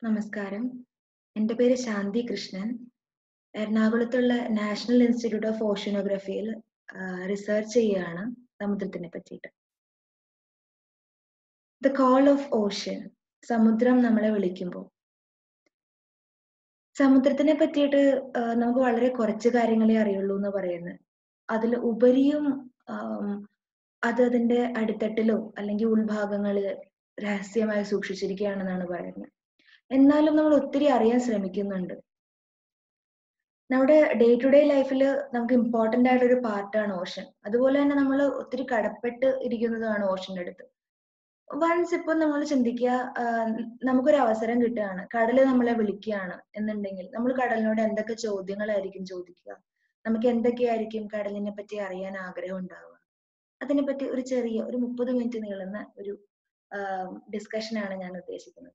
നമസ്കാരം എൻ്റെ പേര് ശാന്തി കൃഷ്ണൻ എറണാകുളത്തുള്ള നാഷണൽ ഇൻസ്റ്റിറ്റ്യൂട്ട് ഓഫ് ഓഷ്യനോഗ്രഫിയിൽ റിസർച്ച് ചെയ്യുകയാണ് സമുദ്രത്തിനെ പറ്റിയിട്ട് ദ കോൾ ഓഫ് ഓഷ്യൻ സമുദ്രം നമ്മളെ വിളിക്കുമ്പോൾ സമുദ്രത്തിനെ പറ്റിയിട്ട് നമുക്ക് വളരെ കുറച്ച് കാര്യങ്ങളെ അറിയുള്ളൂ എന്ന് പറയുന്നത് അതിൽ ഉപരിയും അത് അതിന്റെ അടിത്തട്ടിലോ അല്ലെങ്കിൽ ഉൾഭാഗങ്ങളിൽ രഹസ്യമായി സൂക്ഷിച്ചിരിക്കുകയാണെന്നാണ് പറയുന്നത് എന്നാലും നമ്മൾ ഒത്തിരി അറിയാൻ ശ്രമിക്കുന്നുണ്ട് നമ്മുടെ ഡേ ടു ഡേ ലൈഫിൽ നമുക്ക് ഇമ്പോർട്ടന്റ് ആയിട്ടുള്ള ഒരു പാർട്ടാണ് ഓഷൻ അതുപോലെ തന്നെ നമ്മൾ ഒത്തിരി കടപ്പെട്ട് ഇരിക്കുന്നതാണ് ഓഷന്റെ അടുത്ത് വൺസ് ഇപ്പൊ നമ്മൾ ചിന്തിക്കുക നമുക്കൊരു അവസരം കിട്ടുകയാണ് കടല് നമ്മളെ വിളിക്കുകയാണ് എന്നുണ്ടെങ്കിൽ നമ്മൾ കടലിനോട് എന്തൊക്കെ ചോദ്യങ്ങളായിരിക്കും ചോദിക്കുക നമുക്ക് എന്തൊക്കെയായിരിക്കും കടലിനെ പറ്റി അറിയാൻ ആഗ്രഹം ഉണ്ടാവുക അതിനെപ്പറ്റി ഒരു ചെറിയ ഒരു മുപ്പത് മിനിറ്റ് നീളുന്ന ഒരു ഡിസ്കഷനാണ് ഞാൻ ഉദ്ദേശിക്കുന്നത്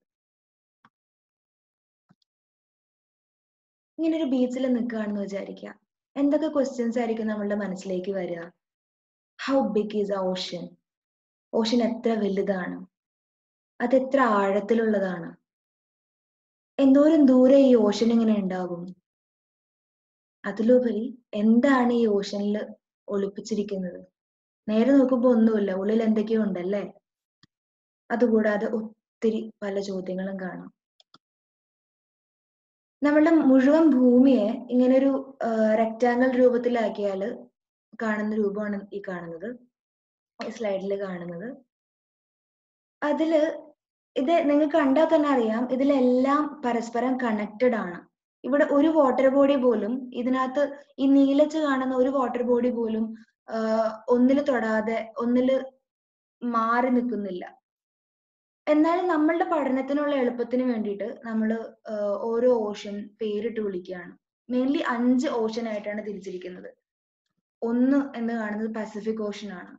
ഇങ്ങനെ ഒരു ബീച്ചിൽ നിൽക്കുകയാണെന്ന് വിചാരിക്കുക എന്തൊക്കെ ക്വസ്റ്റ്യൻസ് ആയിരിക്കും നമ്മളുടെ മനസ്സിലേക്ക് വരിക how big is a ocean ocean എത്ര വലുതാണ് അത് എത്ര ആഴത്തിലുള്ളതാണ് എന്തോരം ദൂരെ ഈ ഓഷ്യൻ ഇങ്ങനെ ഉണ്ടാകും അതിലുപരി എന്താണ് ഈ ഓഷനിൽ ഒളിപ്പിച്ചിരിക്കുന്നത് നേരെ നോക്കുമ്പോ ഒന്നുമില്ല ഉള്ളിൽ എന്തൊക്കെയോ ഉണ്ടല്ലേ അതുകൂടാതെ ഒത്തിരി പല ചോദ്യങ്ങളും കാണാം നമ്മളുടെ മുഴുവൻ ഭൂമിയെ ഇങ്ങനെ ഒരു റെക്റ്റാങ്കിൾ രൂപത്തിലാക്കിയാൽ കാണുന്ന രൂപമാണ് ഈ കാണുന്നത് ഈ സ്ലൈഡിൽ കാണുന്നത് അതില് ഇത് നിങ്ങൾക്ക് കണ്ടാൽ തന്നെ അറിയാം ഇതിലെല്ലാം പരസ്പരം കണക്റ്റഡ് ആണ് ഇവിടെ ഒരു വാട്ടർ ബോഡി പോലും ഇതിനകത്ത് ഈ നീലച്ച് കാണുന്ന ഒരു വാട്ടർ ബോഡി പോലും ഒന്നില് തൊടാതെ ഒന്നില് മാറി നിൽക്കുന്നില്ല എന്നാലും നമ്മളുടെ പഠനത്തിനുള്ള എളുപ്പത്തിന് വേണ്ടിയിട്ട് നമ്മൾ ഓരോ ഓഷൻ പേരിട്ട് വിളിക്കുകയാണ് മെയിൻലി അഞ്ച് ഓഷൻ ആയിട്ടാണ് തിരിച്ചിരിക്കുന്നത് ഒന്ന് എന്ന് കാണുന്നത് പസഫിക് ഓഷൻ ആണ്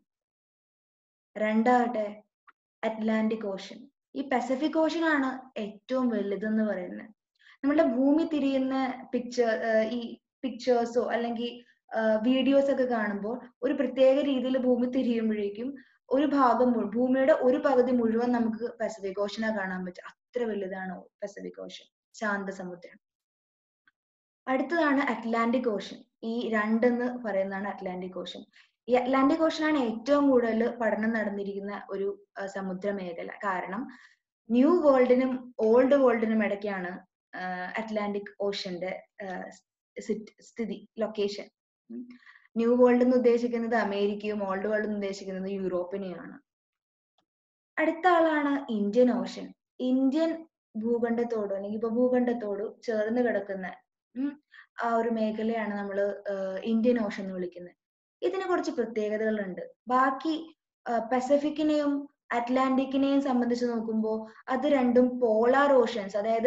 രണ്ടാകട്ടെ അറ്റ്ലാന്റിക് ഓഷൻ ഈ പസഫിക് ഓഷൻ ആണ് ഏറ്റവും വലുതെന്ന് പറയുന്നത് നമ്മളുടെ ഭൂമി തിരിയുന്ന പിക്ചർ ഈ പിക്ചേഴ്സോ അല്ലെങ്കിൽ വീഡിയോസ് ഒക്കെ കാണുമ്പോൾ ഒരു പ്രത്യേക രീതിയിൽ ഭൂമി തിരിയുമ്പോഴേക്കും ഒരു ഭാഗം ഭൂമിയുടെ ഒരു പകുതി മുഴുവൻ നമുക്ക് പസഫിക് ഓഷനാ കാണാൻ പറ്റും അത്ര വലുതാണ് പസഫിക് ഓഷൻ ശാന്തസമുദ്രം അടുത്തതാണ് അറ്റ്ലാന്റിക് ഓഷൻ ഈ രണ്ടെന്ന് പറയുന്നതാണ് അറ്റ്ലാന്റിക് ഓഷൻ ഈ അറ്റ്ലാന്റിക് ഓഷനാണ് ഏറ്റവും കൂടുതൽ പഠനം നടന്നിരിക്കുന്ന ഒരു സമുദ്ര മേഖല കാരണം ന്യൂ വേൾഡിനും ഓൾഡ് വേൾഡിനും ഇടയ്ക്കാണ് അറ്റ്ലാന്റിക് ഓഷന്റെ സ്ഥിതി ലൊക്കേഷൻ ന്യൂ വേൾഡ് എന്ന് ഉദ്ദേശിക്കുന്നത് അമേരിക്കയും ഓൾഡ് വേൾഡ് എന്ന് ഉദ്ദേശിക്കുന്നത് യൂറോപ്പിനെയാണ് അടുത്ത ആളാണ് ഇന്ത്യൻ ഓഷൻ ഇന്ത്യൻ ഭൂഖണ്ഡത്തോട് അല്ലെങ്കിൽ ഉപഭൂഖണ്ഡത്തോട് ചേർന്ന് കിടക്കുന്ന ആ ഒരു മേഖലയാണ് നമ്മൾ ഇന്ത്യൻ ഓഷൻ എന്ന് വിളിക്കുന്നത് ഇതിന് കുറച്ച് പ്രത്യേകതകളുണ്ട് ബാക്കി പസഫിക്കിനെയും അറ്റ്ലാന്റിക്കിനെയും സംബന്ധിച്ച് നോക്കുമ്പോൾ അത് രണ്ടും പോളാർ ഓഷൻസ് അതായത്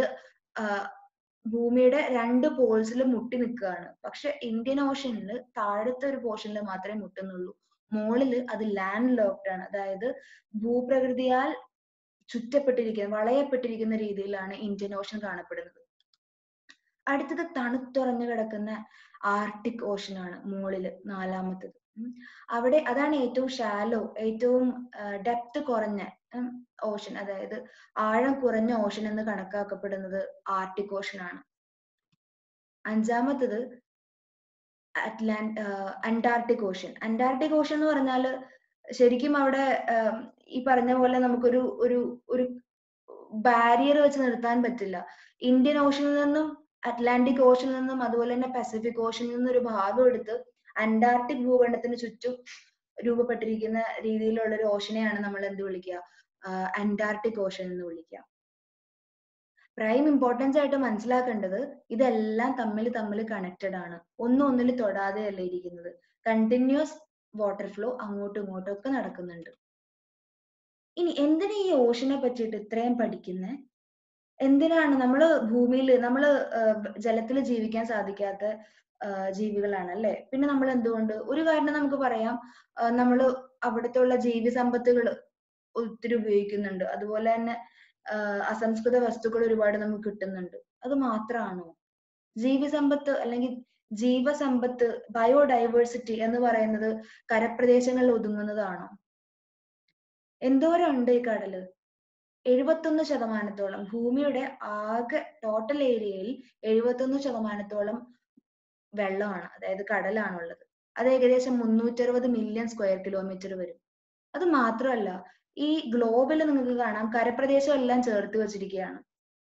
ഭൂമിയുടെ രണ്ട് പോൾസിൽ മുട്ടി നിൽക്കുകയാണ് പക്ഷെ ഇന്ത്യൻ ഓഷനിൽ താഴത്തെ ഒരു പോർഷനിൽ മാത്രമേ മുട്ടുന്നുള്ളൂ മുകളില് അത് ലാൻഡ് ലോക്ക്ഡ് ആണ് അതായത് ഭൂപ്രകൃതിയാൽ ചുറ്റപ്പെട്ടിരിക്കുന്ന വളയപ്പെട്ടിരിക്കുന്ന രീതിയിലാണ് ഇന്ത്യൻ ഓഷൻ കാണപ്പെടുന്നത് അടുത്തത് തണുത്തുറഞ്ഞു കിടക്കുന്ന ആർട്ടിക് ഓഷൻ ആണ് മുകളില് നാലാമത്തത് അവിടെ അതാണ് ഏറ്റവും ഷാലോ ഏറ്റവും ഡെപ്ത് കുറഞ്ഞ ഓഷൻ അതായത് ആഴം കുറഞ്ഞ ഓഷൻ എന്ന് കണക്കാക്കപ്പെടുന്നത് ആർട്ടിക് ഓഷൻ ആണ് അഞ്ചാമത്തത് അറ്റ്ലാൻ അന്റാർട്ടിക് ഓഷൻ അന്റാർട്ടിക് ഓഷൻ എന്ന് പറഞ്ഞാൽ ശരിക്കും അവിടെ ഈ പറഞ്ഞ പോലെ നമുക്കൊരു ഒരു ഒരു ബാരിയർ വെച്ച് നിർത്താൻ പറ്റില്ല ഇന്ത്യൻ ഓഷനിൽ നിന്നും അറ്റ്ലാന്റിക് ഓഷനിൽ നിന്നും അതുപോലെ തന്നെ പസഫിക് ഓഷനിൽ നിന്നും ഒരു ഭാഗം എടുത്ത് അന്റാർട്ടിക് ഭൂഖണ്ഡത്തിന് ചുറ്റും രൂപപ്പെട്ടിരിക്കുന്ന രീതിയിലുള്ള ഒരു ഓഷനെയാണ് നമ്മൾ എന്ത് വിളിക്കുക അന്റാർട്ടിക് ഓഷൻ എന്ന് വിളിക്കുക പ്രൈം ഇമ്പോർട്ടൻസ് ആയിട്ട് മനസ്സിലാക്കേണ്ടത് ഇതെല്ലാം തമ്മിൽ തമ്മിൽ കണക്റ്റഡ് ആണ് ഒന്നും ഒന്നിൽ തൊടാതെ അല്ല ഇരിക്കുന്നത് കണ്ടിന്യൂസ് വാട്ടർ ഫ്ലോ അങ്ങോട്ടും ഇങ്ങോട്ടും ഒക്കെ നടക്കുന്നുണ്ട് ഇനി എന്തിനാ ഈ ഓഷനെ പറ്റിയിട്ട് ഇത്രയും പഠിക്കുന്നത് എന്തിനാണ് നമ്മൾ ഭൂമിയിൽ നമ്മൾ ജലത്തിൽ ജീവിക്കാൻ സാധിക്കാത്ത ജീവികളാണ് അല്ലെ പിന്നെ നമ്മൾ എന്തുകൊണ്ട് ഒരു കാരണം നമുക്ക് പറയാം നമ്മൾ അവിടുത്തെ ഉള്ള ജീവി സമ്പത്തുകൾ ഒത്തിരി ഉപയോഗിക്കുന്നുണ്ട് അതുപോലെ തന്നെ അസംസ്കൃത വസ്തുക്കൾ ഒരുപാട് നമുക്ക് കിട്ടുന്നുണ്ട് അത് മാത്രമാണോ ജീവി സമ്പത്ത് അല്ലെങ്കിൽ ജീവസമ്പത്ത് ബയോഡൈവേഴ്സിറ്റി എന്ന് പറയുന്നത് കരപ്രദേശങ്ങളിൽ ഒതുങ്ങുന്നതാണോ എന്തോരം ഉണ്ട് ഈ കടല് എഴുപത്തൊന്ന് ശതമാനത്തോളം ഭൂമിയുടെ ആകെ ടോട്ടൽ ഏരിയയിൽ എഴുപത്തൊന്ന് ശതമാനത്തോളം വെള്ളമാണ് അതായത് കടലാണുള്ളത് അത് ഏകദേശം മുന്നൂറ്ററുപത് മില്യൺ സ്ക്വയർ കിലോമീറ്റർ വരും അത് മാത്രമല്ല ഈ ഗ്ലോബിൽ നിങ്ങൾക്ക് കാണാം കരപ്രദേശം എല്ലാം ചേർത്ത് വെച്ചിരിക്കുകയാണ്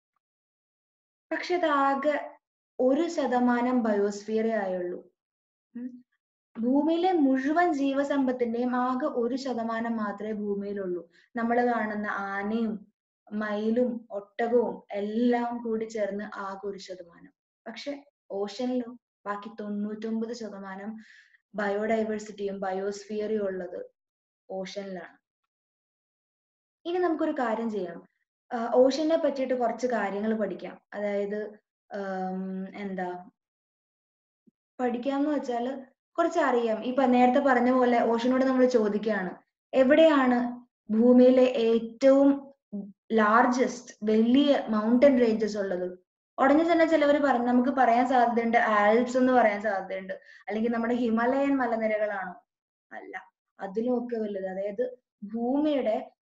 പക്ഷെ അത് ആകെ ഒരു ശതമാനം ബയോസ്ഫിയറേ ആയുള്ളൂ ഉം. ഭൂമിയിലെ മുഴുവൻ ജീവസമ്പത്തിന്റെയും ആകെ ഒരു ശതമാനം മാത്രമേ ഭൂമിയിലുള്ളൂ നമ്മൾ കാണുന്ന ആനയും മയിലും ഒട്ടകവും എല്ലാം കൂടി ചേർന്ന് ആകെ ഒരു ശതമാനം പക്ഷെ ഓഷനിലോ ബാക്കി തൊണ്ണൂറ്റൊമ്പത് ശതമാനം ബയോഡൈവേഴ്സിറ്റിയും ബയോസ്ഫിയറും ഉള്ളത് ഓഷനിലാണ് ഇനി നമുക്കൊരു കാര്യം ചെയ്യാം ഓഷനെ പറ്റിയിട്ട് കുറച്ച് കാര്യങ്ങൾ പഠിക്കാം അതായത് ആം, എന്താ പഠിക്കാന്ന് വെച്ചാല് കുറച്ച് അറിയാം ഇപ്പൊ നേരത്തെ പറഞ്ഞ പോലെ ഓഷനോട് നമ്മൾ ചോദിക്കുകയാണ് എവിടെയാണ് ഭൂമിയിലെ ഏറ്റവും ലാർജസ്റ്റ് വലിയ മൗണ്ടൻ റേഞ്ചസ് ഉള്ളത് ഉടനെ തന്നെ ചിലവർ പറഞ്ഞു നമുക്ക് പറയാൻ സാധ്യതയുണ്ട് ആൽപ്സ് എന്ന് പറയാൻ സാധ്യതയുണ്ട് അല്ലെങ്കിൽ നമ്മുടെ ഹിമാലയൻ മലനിരകളാണോ അല്ല അതിലുമൊക്കെ വലുത് അതായത് ഭൂമിയുടെ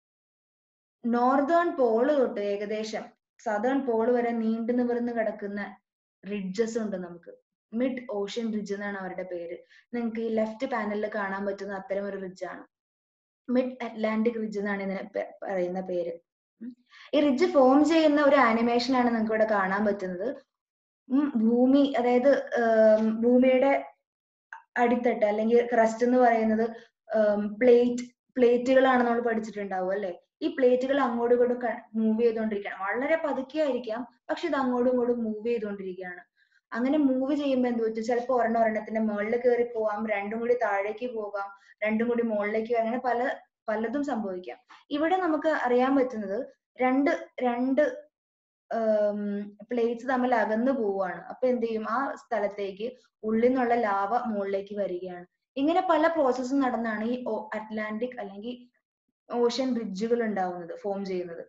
നോർത്തേൺ പോള് തൊട്ട് ഏകദേശം സദേൺ പോള് വരെ നീണ്ടു നിവർന്ന് കിടക്കുന്ന റിഡ്ജസ് ഉണ്ട് നമുക്ക് മിഡ് ഓഷ്യൻ റിഡ്ജ് എന്നാണ് അവരുടെ പേര് നിങ്ങൾക്ക് ഈ ലെഫ്റ്റ് പാനലിൽ കാണാൻ പറ്റുന്ന അത്തരം ഒരു റിഡ്ജ് ആണ് മിഡ് അറ്റ്ലാന്റിക് റിഡ്ജ് എന്നാണ് ഇതിനെ പെ- പറയുന്ന പേര് ഉം. ഈ റിഡ്ജ് ഫോം ചെയ്യുന്ന ഒരു ആനിമേഷൻ ആണ് നിങ്ങൾക്ക് ഇവിടെ കാണാൻ പറ്റുന്നത് ഉം, ഭൂമി അതായത് ആം, ഭൂമിയുടെ അടിത്തട്ട് അല്ലെങ്കിൽ ക്രസ്റ്റ് എന്ന് പറയുന്നത് പ്ലേറ്റ് പ്ലേറ്റുകളാണ് നമ്മൾ പഠിച്ചിട്ടുണ്ടാവും അല്ലെ ഈ പ്ലേറ്റുകൾ അങ്ങോട്ടും ഇങ്ങോട്ടും മൂവ് ചെയ്തുകൊണ്ടിരിക്കുകയാണ് വളരെ പതുക്കെ ആയിരിക്കാം പക്ഷെ ഇത് അങ്ങോട്ടും ഇങ്ങോട്ടും മൂവ് ചെയ്തുകൊണ്ടിരിക്കുകയാണ് അങ്ങനെ മൂവ് ചെയ്യുമ്പോൾ എന്ത് പറ്റും ചിലപ്പോൾ ഒരെണ്ണം ഒരെണ്ണത്തിന്റെ മുകളിൽ കയറി പോവാം രണ്ടും കൂടി താഴേക്ക് പോകാം രണ്ടും കൂടി മുകളിലേക്ക് വരാം. അങ്ങനെ പല പലതും സംഭവിക്കാം ഇവിടെ നമുക്ക് അറിയാൻ പറ്റുന്നത് രണ്ട് രണ്ട് പ്ലേറ്റ്സ് തമ്മിൽ അകന്നു പോവുകയാണ് അപ്പൊ എന്ത് ചെയ്യും ആ സ്ഥലത്തേക്ക് ഉള്ളിൽ നിന്നുള്ള ലാവ മുകളിലേക്ക് വരികയാണ് ഇങ്ങനെ പല പ്രോസസ്സും നടന്നാണ് ഈ അറ്റ്ലാന്റിക് അല്ലെങ്കിൽ ഓഷ്യൻ ബ്രിഡ്ജുകൾ ഉണ്ടാവുന്നത് ഫോം ചെയ്യുന്നത്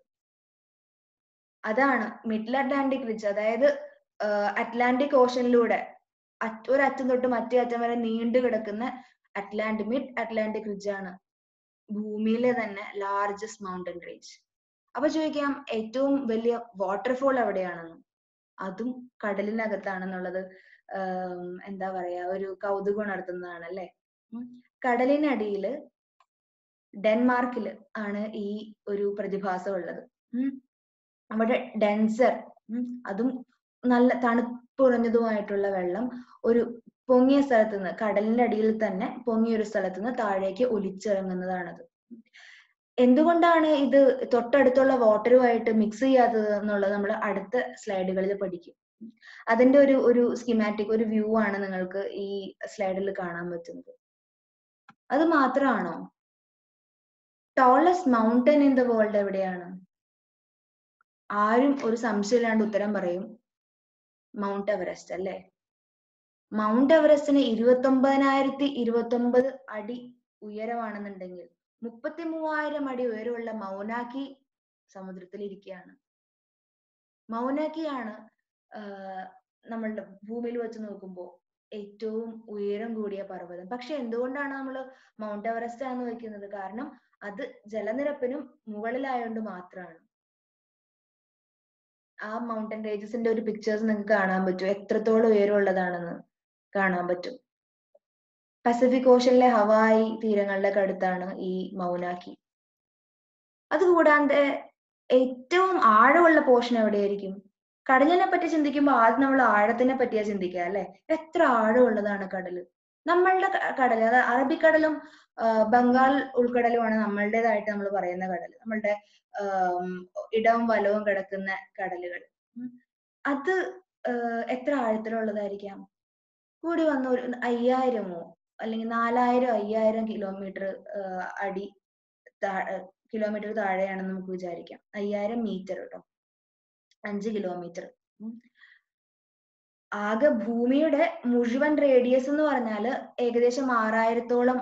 അതാണ് മിഡിൽ അറ്റ്ലാന്റിക് റിഡ്ജ് അതായത് അറ്റ്ലാന്റിക് ഓഷനിലൂടെ ഒരറ്റം തൊട്ട് മറ്റേ അറ്റം വരെ നീണ്ടു കിടക്കുന്ന അറ്റ്ലാന്റിക് മിഡ് അറ്റ്ലാന്റിക് റിഡ്ജ് ആണ് ഭൂമിയിലെ തന്നെ ലാർജസ്റ്റ് മൗണ്ടൻ റേഞ്ച് അപ്പൊ ചോദിക്കാം ഏറ്റവും വലിയ വാട്ടർഫോൾ എവിടെയാണെന്ന് അതും കടലിനകത്താണെന്നുള്ളത് ആം, എന്താ പറയാ ഒരു കൗതുകം ഉണർത്തുന്നതാണ് അല്ലെ കടലിനടിയില് ഡെൻമാർക്കിൽ ആണ് ഈ ഒരു പ്രതിഭാസം ഉള്ളത് ഉം. അവിടെ ഡെൻസർ അതും നല്ല തണുപ്പുറഞ്ഞതുമായിട്ടുള്ള വെള്ളം ഒരു പൊങ്ങിയ സ്ഥലത്ത് നിന്ന് കടലിന്റെ അടിയിൽ തന്നെ പൊങ്ങിയ ഒരു സ്ഥലത്ത് നിന്ന് താഴേക്ക് ഒലിച്ചിറങ്ങുന്നതാണത് എന്തുകൊണ്ടാണ് ഇത് തൊട്ടടുത്തുള്ള വാട്ടറുമായിട്ട് മിക്സ് ചെയ്യാത്തത് എന്നുള്ളത് നമ്മൾ അടുത്ത സ്ലൈഡുകളിൽ പഠിക്കും അതിന്റെ ഒരു ഒരു സ്കിമാറ്റിക് ഒരു വ്യൂ ആണ് നിങ്ങൾക്ക് ഈ സ്ലൈഡിൽ കാണാൻ പറ്റുന്നത് അത് മാത്രമാണോ tallest mountain in the world എവിടെയാണ് ആരും ഒരു സംശയമില്ലാണ്ട് ഉത്തരം പറയും മൗണ്ട് എവറസ്റ്റ് അല്ലേ മൗണ്ട് എവറസ്റ്റിന് ഇരുപത്തി ഒമ്പതിനായിരത്തി ഇരുപത്തി ഒമ്പത് അടി ഉയരമാണെന്നുണ്ടെങ്കിൽ മുപ്പത്തി മൂവായിരം അടി ഉയരമുള്ള മൗനാക്കി സമുദ്രത്തിൽ ഇരിക്കുകയാണ് മൗനാക്കിയാണ് ആഹ് നമ്മളുടെ ഭൂമിയിൽ വെച്ച് നോക്കുമ്പോൾ ഏറ്റവും ഉയരം കൂടിയ പർവ്വതം പക്ഷെ എന്തുകൊണ്ടാണ് നമ്മൾ മൗണ്ട് എവറസ്റ്റ് ആണെന്ന് വെക്കുന്നത് കാരണം അത് ജലനിരപ്പിനും മുകളിലായോണ്ട് മാത്രമാണ് ആ മൗണ്ടൻ റേഞ്ചസിന്റെ ഒരു പിക്ചേഴ്സ് നിങ്ങൾക്ക് കാണാൻ പറ്റും എത്രത്തോളം ഉയരമുള്ളതാണെന്ന് കാണാൻ പറ്റും പസഫിക് ഓഷനിലെ ഹവായി തീരങ്ങളുടെ അടുത്താണ് ഈ മൗനാക്കി അതുകൂടാതെ ഏറ്റവും ആഴമുള്ള പോർഷൻ എവിടെയായിരിക്കും കടലിനെ പറ്റി ചിന്തിക്കുമ്പോൾ ആദ്യം നമ്മൾ ആഴത്തിനെ പറ്റിയാ ചിന്തിക്കുക അല്ലെ എത്ര ആഴമുള്ളതാണ് കടല് നമ്മളുടെ ക- കടൽ അത് അറബിക്കടലും ആ, ബംഗാൾ ഉൾക്കടലുമാണ് നമ്മളുടേതായിട്ട് നമ്മൾ പറയുന്ന കടൽ നമ്മളുടെ ആം, ഇടവും വലവും കിടക്കുന്ന കടലുകൾ ഉം. അത് ആ, എത്ര ആഴത്തിലുള്ളതായിരിക്കാം കൂടി വന്ന ഒരു അയ്യായിരമോ അല്ലെങ്കിൽ നാലായിരം അയ്യായിരം കിലോമീറ്റർ അടി കിലോമീറ്റർ താഴെയാണെന്ന് നമുക്ക് വിചാരിക്കാം അയ്യായിരം മീറ്റർ കേട്ടോ അഞ്ച് കിലോമീറ്റർ ആകെ ഭൂമിയുടെ മുഴുവൻ റേഡിയസ് എന്ന് പറഞ്ഞാല് ഏകദേശം ആറായിരത്തോളം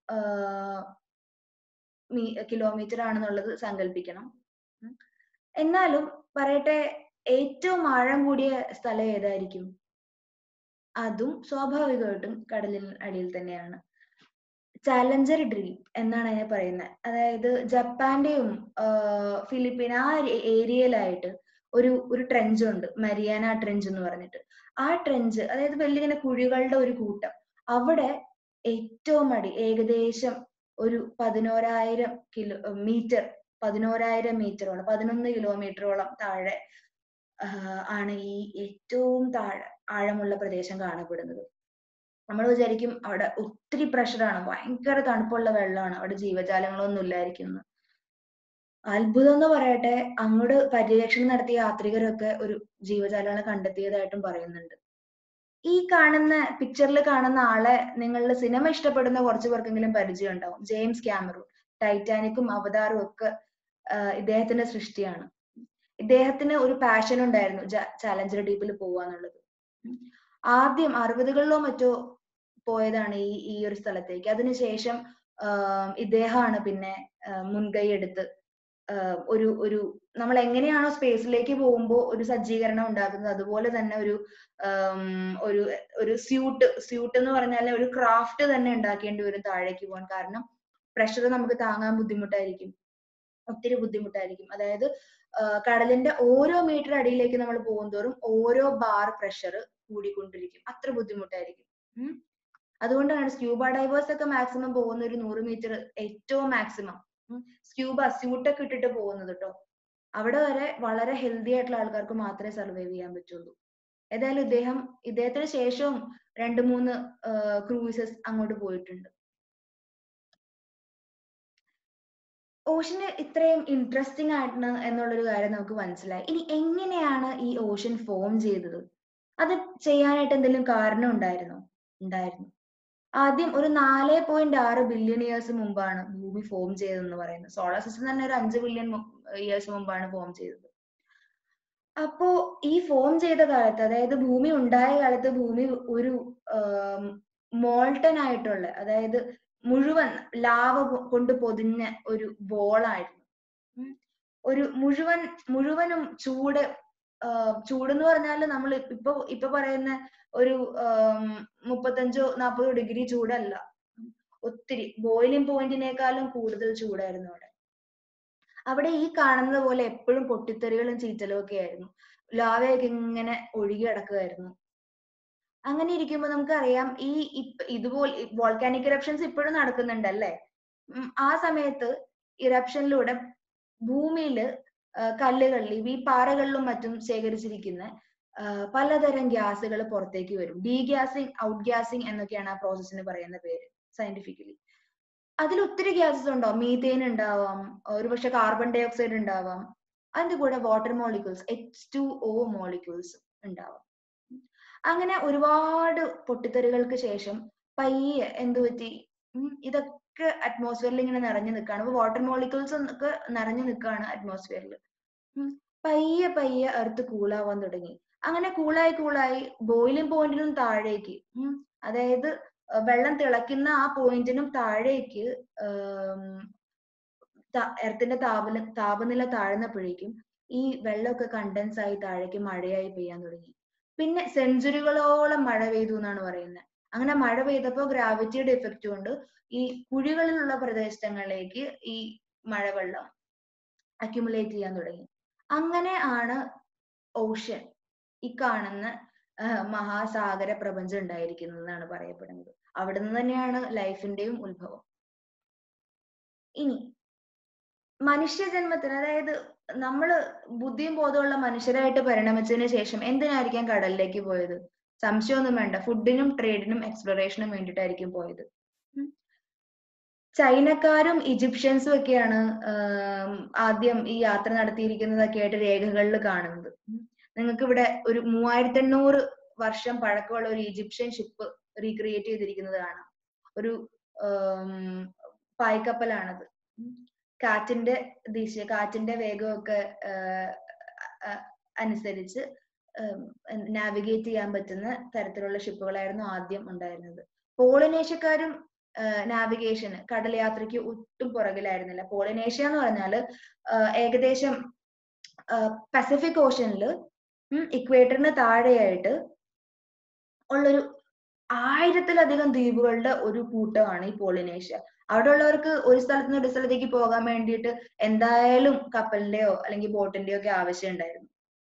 കിലോമീറ്റർ ആണെന്നുള്ളത് സങ്കല്പിക്കണം ഉം. എന്നാലും പറയട്ടെ ഏറ്റവും ആഴം കൂടിയ സ്ഥലം ഏതായിരിക്കും അതും സ്വാഭാവികമായിട്ടും കടലിൻ അടിയിൽ തന്നെയാണ് ചാലഞ്ചർ ഡ്രീപ്പ് എന്നാണ് അതിനെ പറയുന്നത് അതായത് ജപ്പാന്റെയും ഫിലിപ്പീൻ ആ ഏരിയയിലായിട്ട് ഒരു ഒരു ട്രെഞ്ച് ഉണ്ട് മരിയാന ട്രെഞ്ച് എന്ന് പറഞ്ഞിട്ട് ആ ട്രെഞ്ച് അതായത് വലിയ ഇങ്ങനെ കുഴികളുടെ ഒരു കൂട്ടം അവിടെ ഏറ്റവും അടി ഏകദേശം ഒരു പതിനോരായിരം കിലോ മീറ്റർ പതിനോരായിരം മീറ്ററോളം പതിനൊന്ന് കിലോമീറ്ററോളം താഴെ ആണ് ഈ ഏറ്റവും താഴെ ആഴമുള്ള പ്രദേശം കാണപ്പെടുന്നത് നമ്മൾ വിചാരിക്കും അവിടെ ഒത്തിരി പ്രഷറാണ് ഭയങ്കര തണുപ്പുള്ള വെള്ളമാണ് അവിടെ ജീവജാലങ്ങളൊന്നും ഇല്ലായിരിക്കും അത്ഭുതം എന്ന് പറയട്ടെ അങ്ങോട്ട് പര്യവേക്ഷണം നടത്തിയ യാത്രികരൊക്കെ ഒരു ജീവജാലങ്ങളെ കണ്ടെത്തിയതായിട്ടും പറയുന്നുണ്ട് ഈ കാണുന്ന പിക്ചറിൽ കാണുന്ന ആളെ നിങ്ങളുടെ സിനിമ ഇഷ്ടപ്പെടുന്ന കുറച്ചു പേർക്കെങ്കിലും പരിചയം ഉണ്ടാവും ജെയിംസ് ക്യാമറൂൺ ടൈറ്റാനിക്കും അവതാറും ഒക്കെ ഇദ്ദേഹത്തിന്റെ സൃഷ്ടിയാണ് ഇദ്ദേഹത്തിന് ഒരു പാഷൻ ഉണ്ടായിരുന്നു ചാലഞ്ചർ ഡീപ്പിൽ പോവാന്നുള്ളത് ആദ്യം അറുപതുകളിലോ മറ്റോ പോയതാണ് ഈ ഈ ഒരു സ്ഥലത്തേക്ക് അതിനുശേഷം ഇദ്ദേഹമാണ് പിന്നെ മുൻകൈ എടുത്ത് ഒരു ഒരു നമ്മൾ എങ്ങനെയാണോ സ്പേസിലേക്ക് പോകുമ്പോൾ ഒരു സജ്ജീകരണം ഉണ്ടാക്കുന്നത് അതുപോലെ തന്നെ ഒരു ഒരു ഒരു സ്യൂട്ട് സ്യൂട്ട് എന്ന് പറഞ്ഞാൽ ഒരു ക്രാഫ്റ്റ് തന്നെ ഉണ്ടാക്കേണ്ടി വരും താഴേക്ക് പോകാൻ കാരണം പ്രഷർ നമുക്ക് താങ്ങാൻ ബുദ്ധിമുട്ടായിരിക്കും ഒത്തിരി ബുദ്ധിമുട്ടായിരിക്കും അതായത് കടലിന്റെ ഓരോ മീറ്റർ അടിയിലേക്ക് നമ്മൾ പോകുന്തോറും ഓരോ ബാർ പ്രഷർ കൂടിക്കൊണ്ടിരിക്കും അത്ര ബുദ്ധിമുട്ടായിരിക്കും അതുകൊണ്ടാണ് സ്ക്യൂബ ഡൈവേഴ്സ് ഒക്കെ മാക്സിമം പോകുന്ന ഒരു നൂറ് മീറ്റർ ഏറ്റവും മാക്സിമം സ്ക്യൂബ സ്യൂട്ടൊക്കെ ഇട്ടിട്ട് പോകുന്നത് കേട്ടോ അവിടെ വരെ വളരെ ഹെൽത്തി ആയിട്ടുള്ള ആൾക്കാർക്ക് മാത്രമേ സർവൈവ് ചെയ്യാൻ പറ്റുള്ളൂ ഏതായാലും ഇദ്ദേഹം ഇദ്ദേഹത്തിന് ശേഷവും രണ്ട് മൂന്ന് ക്രൂയിസസ് അങ്ങോട്ട് പോയിട്ടുണ്ട് ഓഷന് ഇത്രയും ഇൻട്രസ്റ്റിംഗ് ആയിട്ടാണ് എന്നുള്ളൊരു കാര്യം നമുക്ക് മനസ്സിലായി ഇനി എങ്ങനെയാണ് ഈ ഓഷൻ ഫോം ചെയ്തത് അത് ചെയ്യാനായിട്ട് എന്തെങ്കിലും കാരണം ഉണ്ടായിരുന്നോ ഉണ്ടായിരുന്നു ആദ്യം ഒരു നാല് പോയിന്റ് ആറ് ബില്യൺ ഇയേഴ്സ് മുമ്പാണ് ഭൂമി ഫോം ചെയ്തതെന്ന് പറയുന്നത് സോളാർ സിസ്റ്റം തന്നെ ഒരു അഞ്ച് ബില്യൺ ഇയേഴ്സ് മുമ്പാണ് ഫോം ചെയ്തത് അപ്പോ ഈ ഫോം ചെയ്ത കാലത്ത് അതായത് ഭൂമി ഉണ്ടായ കാലത്ത് ഭൂമി ഒരു മോൾട്ടൻ ആയിട്ടുള്ള അതായത് മുഴുവൻ ലാവ കൊണ്ട് പൊതിഞ്ഞ ഒരു ബോളായിരുന്നു ഒരു മുഴുവൻ മുഴുവനും ചൂട് ചൂട് എന്ന് പറഞ്ഞാൽ നമ്മൾ ഇപ്പൊ ഇപ്പൊ പറയുന്ന ഒരു മുപ്പത്തഞ്ചോ നാൽപ്പതോ ഡിഗ്രി ചൂടല്ല ഒത്തിരി ബോയിലിംഗ് പോയിന്റിനേക്കാളും കൂടുതൽ ചൂടായിരുന്നു അവിടെ അവിടെ ഈ കാണുന്നത് പോലെ എപ്പോഴും പൊട്ടിത്തെറികളും ചീറ്റലും ഒക്കെ ആയിരുന്നു ലാവയൊക്കെ ഇങ്ങനെ ഒഴുകി കിടക്കുമായിരുന്നു അങ്ങനെ ഇരിക്കുമ്പോൾ നമുക്കറിയാം ഈ ഇതുപോലെ വോൾക്കാനിക് ഇറപ്ഷൻസ് ഇപ്പോഴും നടക്കുന്നുണ്ടല്ലേ ആ സമയത്ത് ഇറപ്ഷനിലൂടെ ഭൂമിയിൽ കല്ലുകളിൽ ഈ പാറകളിലും മറ്റും ശേഖരിച്ചിരിക്കുന്ന പലതരം ഗ്യാസുകൾ പുറത്തേക്ക് വരും ഡീഗ്യാസിങ് ഔട്ട് ഗ്യാസിങ് എന്നൊക്കെയാണ് ആ പ്രോസസ്സിന് പറയുന്ന പേര് സയന്റിഫിക്കലി അതിൽ ഒത്തിരി ഗ്യാസസ് ഉണ്ടാവും മീതേൻ ഉണ്ടാവാം ഒരുപക്ഷെ കാർബൺ ഡൈ ഓക്സൈഡ് ഉണ്ടാവാം അതിന്റെ കൂടെ water molecules H two O molecules ഉണ്ടാവാം അങ്ങനെ ഒരുപാട് പൊട്ടിത്തെറികൾക്ക് ശേഷം പയ്യെ എന്തു പറ്റി ഇതൊക്കെ അറ്റ്മോസ്ഫിയറിൽ ഇങ്ങനെ നിറഞ്ഞു നിൽക്കുകയാണ് അപ്പൊ വാട്ടർ മോളിക്യൂൾസ് ഒക്കെ നിറഞ്ഞു നിൽക്കുകയാണ് അറ്റ്മോസ്ഫിയറിൽ പയ്യെ പയ്യെ എർത്ത് കൂളാവാൻ തുടങ്ങി അങ്ങനെ കൂളായി കൂളായി ബോയിലിംഗ് പോയിന്റിനും താഴേക്ക് അതായത് വെള്ളം തിളയ്ക്കുന്ന ആ പോയിന്റിനും താഴേക്ക് എർത്തിന്റെ താപന താപനില താഴ്ന്നപ്പോഴേക്കും ഈ വെള്ളമൊക്കെ കണ്ടൻസ് ആയി താഴേക്ക് മഴയായി പെയ്യാൻ തുടങ്ങി പിന്നെ സെഞ്ചുറികളോളം മഴ പെയ്തു എന്നാണ് പറയുന്നത് അങ്ങനെ മഴ പെയ്തപ്പോൾ ഗ്രാവിറ്റിയുടെ എഫക്റ്റ് കൊണ്ട് ഈ കുഴികളിലുള്ള പ്രദേശങ്ങളിലേക്ക് ഈ മഴവെള്ളം അക്യുമുലേറ്റ് ചെയ്യാൻ തുടങ്ങി അങ്ങനെ ആണ് ഓഷ്യൻ ഈ കാണുന്ന മഹാസാഗര പ്രപഞ്ചം ഉണ്ടായിരിക്കുന്നത് എന്നാണ് പറയപ്പെടുന്നത് അവിടെ നിന്ന് തന്നെയാണ് ലൈഫിന്റെയും ഉത്ഭവം ഇനി മനുഷ്യജന്മത്തിന് അതായത് നമ്മള് ബുദ്ധിയും ബോധമുള്ള മനുഷ്യരായിട്ട് പരിണമിച്ചതിന് ശേഷം എന്തിനായിരിക്കാം കടലിലേക്ക് പോയത് സംശയമൊന്നും വേണ്ട ഫുഡിനും ട്രേഡിനും എക്സ്പ്ലോറേഷനും വേണ്ടിയിട്ടായിരിക്കും പോയത് ചൈനക്കാരും ഈജിപ്ഷ്യൻസും ഒക്കെയാണ് ആദ്യം ഈ യാത്ര നടത്തിയിരിക്കുന്നതൊക്കെ ആയിട്ട് രേഖകളിൽ കാണുന്നത് നിങ്ങൾക്ക് ഇവിടെ ഒരു മൂവായിരത്തി എണ്ണൂറ് വർഷം പഴക്കമുള്ള ഒരു ഈജിപ്ഷ്യൻ ഷിപ്പ് റീക്രിയേറ്റ് ചെയ്തിരിക്കുന്നത് കാണാം ഒരു പായ്ക്കപ്പലാണത് കാറ്റിന്റെ ദിശ കാറ്റിന്റെ വേഗമൊക്കെ അനുസരിച്ച് നാവിഗേറ്റ് ചെയ്യാൻ പറ്റുന്ന തരത്തിലുള്ള ഷിപ്പുകളായിരുന്നു ആദ്യം ഉണ്ടായിരുന്നത് പോളിനേഷ്യക്കാരും നാവിഗേഷന് കടൽ യാത്രയ്ക്ക് ഒട്ടും പുറകിലായിരുന്നില്ല പോളിനേഷ്യ എന്ന് പറഞ്ഞാല് ഏകദേശം പസഫിക് ഓഷനിൽ ഇക്വേറ്ററിന് താഴെയായിട്ട് ഉള്ളൊരു ആയിരത്തിലധികം ദ്വീപുകളുടെ ഒരു കൂട്ടമാണ് ഈ പോളിനേഷ്യ അവിടെ ഉള്ളവർക്ക് ഒരു സ്ഥലത്ത് നിന്ന് ഒരു സ്ഥലത്തേക്ക് പോകാൻ വേണ്ടിയിട്ട് എന്തായാലും കപ്പലിന്റെയോ അല്ലെങ്കിൽ ബോട്ടിന്റെയോ ഒക്കെ ആവശ്യം ഉണ്ടായിരുന്നു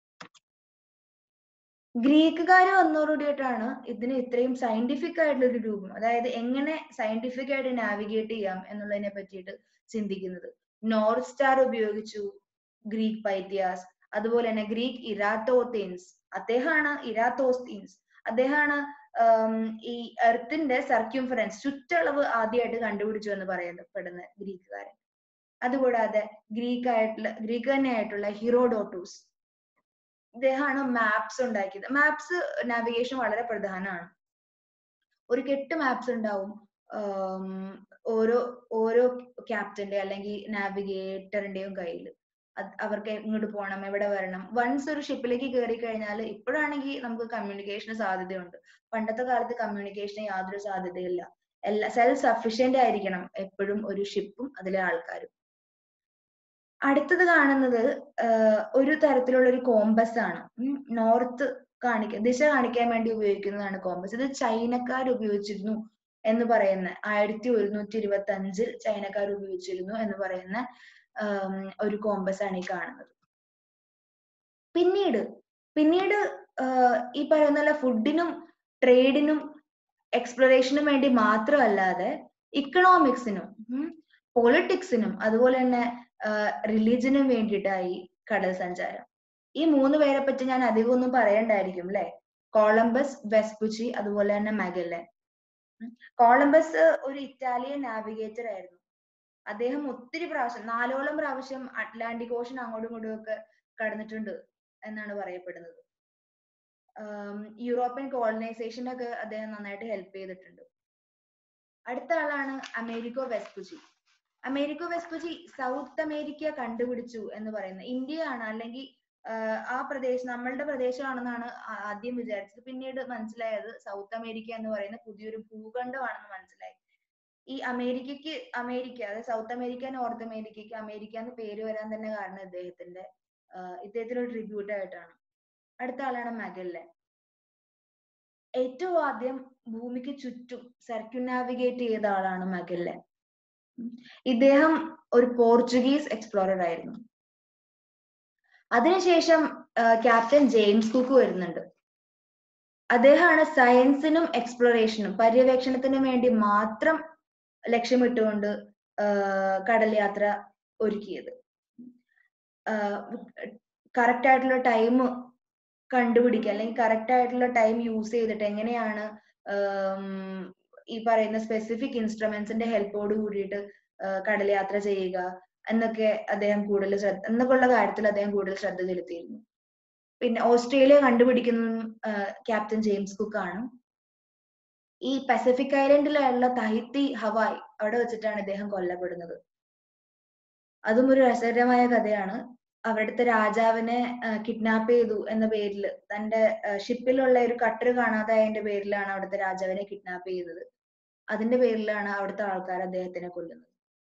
ഗ്രീക്കുകാർ വന്നതോടുകൂടിയിട്ടാണ് ഇതിന് ഇത്രയും സയന്റിഫിക് ആയിട്ടുള്ള ഒരു രൂപം അതായത് എങ്ങനെ സയന്റിഫിക് ആയിട്ട് നാവിഗേറ്റ് ചെയ്യാം എന്നുള്ളതിനെ പറ്റിയിട്ട് ചിന്തിക്കുന്നത് നോർത്ത് സ്റ്റാർ ഉപയോഗിച്ചു ഗ്രീക്ക് പൈത്യാസ് അതുപോലെ തന്നെ ഗ്രീക്ക് ഇറാത്തോത്തീൻസ് അദ്ദേഹമാണ് ഇറാത്തോസ്തീൻസ് അദ്ദേഹമാണ് ഈ എർത്തിന്റെ സർക്യൂംഫറൻസ് ചുറ്റളവ് ആദ്യമായിട്ട് കണ്ടുപിടിച്ചു എന്ന് പറയപ്പെടുന്ന ഗ്രീക്കുകാരൻ അതുകൂടാതെ ഗ്രീക്ക് ആയിട്ടുള്ള ഗ്രീക്ക് തന്നെ ആയിട്ടുള്ള ഹിറോഡോട്ടൂസ് ഇദ്ദേഹമാണ് മാപ്സ് ഉണ്ടാക്കിയത് മാപ്സ് നാവിഗേഷൻ വളരെ പ്രധാനമാണ് ഒരു കെട്ട് മാപ്സ് ഉണ്ടാവും ഓരോ ഓരോ ക്യാപ്റ്റന്റെ അല്ലെങ്കിൽ നാവിഗേറ്ററിന്റെയും കയ്യിൽ അവർക്ക് എങ്ങോട്ട് പോകണം എവിടെ വരണം വൺസ് ഒരു ഷിപ്പിലേക്ക് കയറി കഴിഞ്ഞാൽ ഇപ്പോഴാണെങ്കിൽ നമുക്ക് കമ്മ്യൂണിക്കേഷന് സാധ്യതയുണ്ട് പണ്ടത്തെ കാലത്ത് കമ്മ്യൂണിക്കേഷന് യാതൊരു സാധ്യതയില്ല എല്ലാ സെൽഫ് സഫീഷ്യന്റ് ആയിരിക്കണം എപ്പോഴും ഒരു ഷിപ്പും അതിലെ ആൾക്കാരും അടുത്തത് കാണുന്നത് ഒരു തരത്തിലുള്ള ഒരു കോമ്പസ് ആണ് നോർത്ത് കാണിക്കാൻ ദിശ കാണിക്കാൻ വേണ്ടി ഉപയോഗിക്കുന്നതാണ് കോമ്പസ് ഇത് ചൈനക്കാർ ഉപയോഗിച്ചിരുന്നു എന്ന് പറയുന്ന ആയിരത്തി ഒരുന്നൂറ്റി ഇരുപത്തി അഞ്ചിൽ ചൈനക്കാർ ഉപയോഗിച്ചിരുന്നു എന്ന് പറയുന്ന ഒരു കോമ്പസ് ആണ് ഈ കാണുന്നത് പിന്നീട് പിന്നീട് ഈ പറയുന്ന ഫുഡിനും ട്രേഡിനും എക്സ്പ്ലോറേഷനും വേണ്ടി മാത്രമല്ലാതെ ഇക്കണോമിക്സിനും പൊളിറ്റിക്സിനും അതുപോലെ തന്നെ റിലീജിയനും വേണ്ടിയിട്ടായി കടൽ സഞ്ചാരം ഈ മൂന്ന് പേരെ പറ്റി ഞാൻ അധികം ഒന്നും പറയണ്ടായിരിക്കും അല്ലെ കോളംബസ് വെസ്പുച്ചി അതുപോലെ തന്നെ മഗല്ലൻ കോളംബസ് ഒരു ഇറ്റാലിയൻ നാവിഗേറ്റർ ആയിരുന്നു അദ്ദേഹം ഒത്തിരി പ്രാവശ്യം നാലോളം പ്രാവശ്യം അറ്റ്ലാന്റിക് ഓഷൻ അങ്ങോട്ടും ഇങ്ങോട്ടും ഒക്കെ കടന്നിട്ടുണ്ട് എന്നാണ് പറയപ്പെടുന്നത് യൂറോപ്യൻ കോളനൈസേഷനൊക്കെ അദ്ദേഹം നന്നായിട്ട് ഹെൽപ്പ് ചെയ്തിട്ടുണ്ട് അടുത്ത ആളാണ് Amerigo Vespucci Amerigo Vespucci South America കണ്ടുപിടിച്ചു എന്ന് പറയുന്നത് ഇന്ത്യയാണ് അല്ലെങ്കിൽ ആ പ്രദേശം നമ്മളുടെ പ്രദേശമാണെന്നാണ് ആദ്യം വിചാരിച്ചത് പിന്നീട് മനസ്സിലായത് സൗത്ത് അമേരിക്ക എന്ന് പറയുന്ന പുതിയൊരു ഭൂഖണ്ഡമാണെന്ന് മനസ്സിലായി ഈ അമേരിക്കക്ക് അമേരിക്ക അതായത് സൗത്ത് അമേരിക്ക നോർത്ത് അമേരിക്കക്ക് അമേരിക്ക എന്ന് പേര് വരാൻ തന്നെ കാരണം ഇദ്ദേഹത്തിന്റെ ഇദ്ദേഹത്തിന് ഒരു ട്രിബ്യൂട്ട് ആയിട്ടാണ് അടുത്ത ആളാണ് മഗല്ലൻ ഏറ്റവും ആദ്യം ഭൂമിക്ക് ചുറ്റും സർക്യുനാവിഗേറ്റ് ചെയ്ത ആളാണ് മഗല്ലൻ ഇദ്ദേഹം ഒരു പോർച്ചുഗീസ് എക്സ്പ്ലോറർ ആയിരുന്നു അതിനുശേഷം ക്യാപ്റ്റൻ ജെയിംസ് കുക്ക് വരുന്നുണ്ട് അദ്ദേഹമാണ് സയൻസിനും എക്സ്പ്ലോറേഷനും പര്യവേക്ഷണത്തിനും വേണ്ടി മാത്രം ലക്ഷ്യമിട്ടുകൊണ്ട് കടൽ യാത്ര ഒരുക്കിയത് കറക്റ്റ് ആയിട്ടുള്ള ടൈം കണ്ടുപിടിക്കുക അല്ലെങ്കിൽ കറക്റ്റ് ആയിട്ടുള്ള ടൈം യൂസ് ചെയ്തിട്ട് എങ്ങനെയാണ് ഈ പറയുന്ന സ്പെസിഫിക് ഇൻസ്ട്രുമെന്റ്സിന്റെ ഹെൽപ്പോട് കൂടിയിട്ട് കടൽ യാത്ര ചെയ്യുക എന്നൊക്കെ അദ്ദേഹം കൂടുതൽ ശ്രദ്ധ എന്നൊക്കെയുള്ള കാര്യത്തിൽ അദ്ദേഹം കൂടുതൽ ശ്രദ്ധ ചെലുത്തിയിരുന്നു പിന്നെ ഓസ്ട്രേലിയ കണ്ടുപിടിക്കുന്ന ക്യാപ്റ്റൻ ജെയിംസ് കുക്ക് ആണ് ഈ പസഫിക് ഐലൻഡിലുള്ള തഹിത്തി ഹവായ് അവിടെ വെച്ചിട്ടാണ് ഇദ്ദേഹം കൊല്ലപ്പെടുന്നത് അതും ഒരു രസകരമായ കഥയാണ് അവിടുത്തെ രാജാവിനെ കിഡ്നാപ്പ് ചെയ്തു എന്ന പേരിൽ തന്റെ ഷിപ്പിലുള്ള ഒരു കട്ടർ കാണാതായതിന്റെ പേരിലാണ് അവിടുത്തെ രാജാവിനെ കിഡ്നാപ്പ് ചെയ്തത് അതിന്റെ പേരിലാണ് അവിടുത്തെ ആൾക്കാർ അദ്ദേഹത്തിനെ കൊല്ലുന്നത്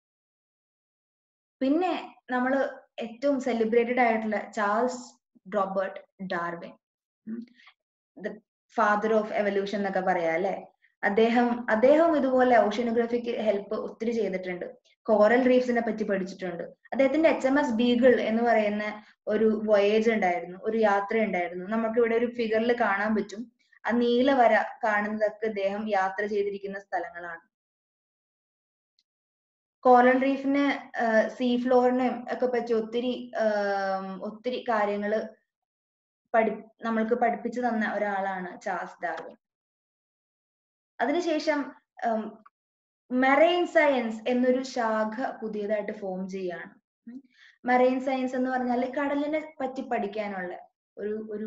പിന്നെ നമ്മൾ ഏറ്റവും സെലിബ്രേറ്റഡ് ആയിട്ടുള്ള Charles Robert Darwin the father of evolution എന്നൊക്കെ പറയാം അല്ലെ അദ്ദേഹം അദ്ദേഹം ഇതുപോലെ ഓഷ്യനോഗ്രഫിക്ക് ഹെൽപ്പ് ഒത്തിരി ചെയ്തിട്ടുണ്ട് കോറൽ റീഫ്സിനെ പറ്റി പഠിച്ചിട്ടുണ്ട് അദ്ദേഹത്തിന്റെ എച്ച് എം എസ് ബീഗിൾ എന്ന് പറയുന്ന ഒരു വോയേജ് ഉണ്ടായിരുന്നു ഒരു യാത്ര ഉണ്ടായിരുന്നു നമുക്ക് ഇവിടെ ഒരു ഫിഗറിൽ കാണാൻ പറ്റും ആ നീല വര കാണുന്നതൊക്കെ അദ്ദേഹം യാത്ര ചെയ്തിരിക്കുന്ന സ്ഥലങ്ങളാണ് കോറൽ റീഫിന് സീ ഫ്ലോറിനെയും ഒക്കെ പറ്റി ഒത്തിരി ഒത്തിരി കാര്യങ്ങൾ പഠി നമ്മൾക്ക് പഠിപ്പിച്ചു തന്ന ഒരാളാണ് ചാൾസ് ഡാർവിൻ അതിനുശേഷം മെറൈൻ സയൻസ് എന്നൊരു ശാഖ പുതിയതായിട്ട് ഫോം ചെയ്യാണ് മെറൈൻ സയൻസ് എന്ന് പറഞ്ഞാൽ കടലിനെ പറ്റി പഠിക്കാനുള്ള ഒരു ഒരു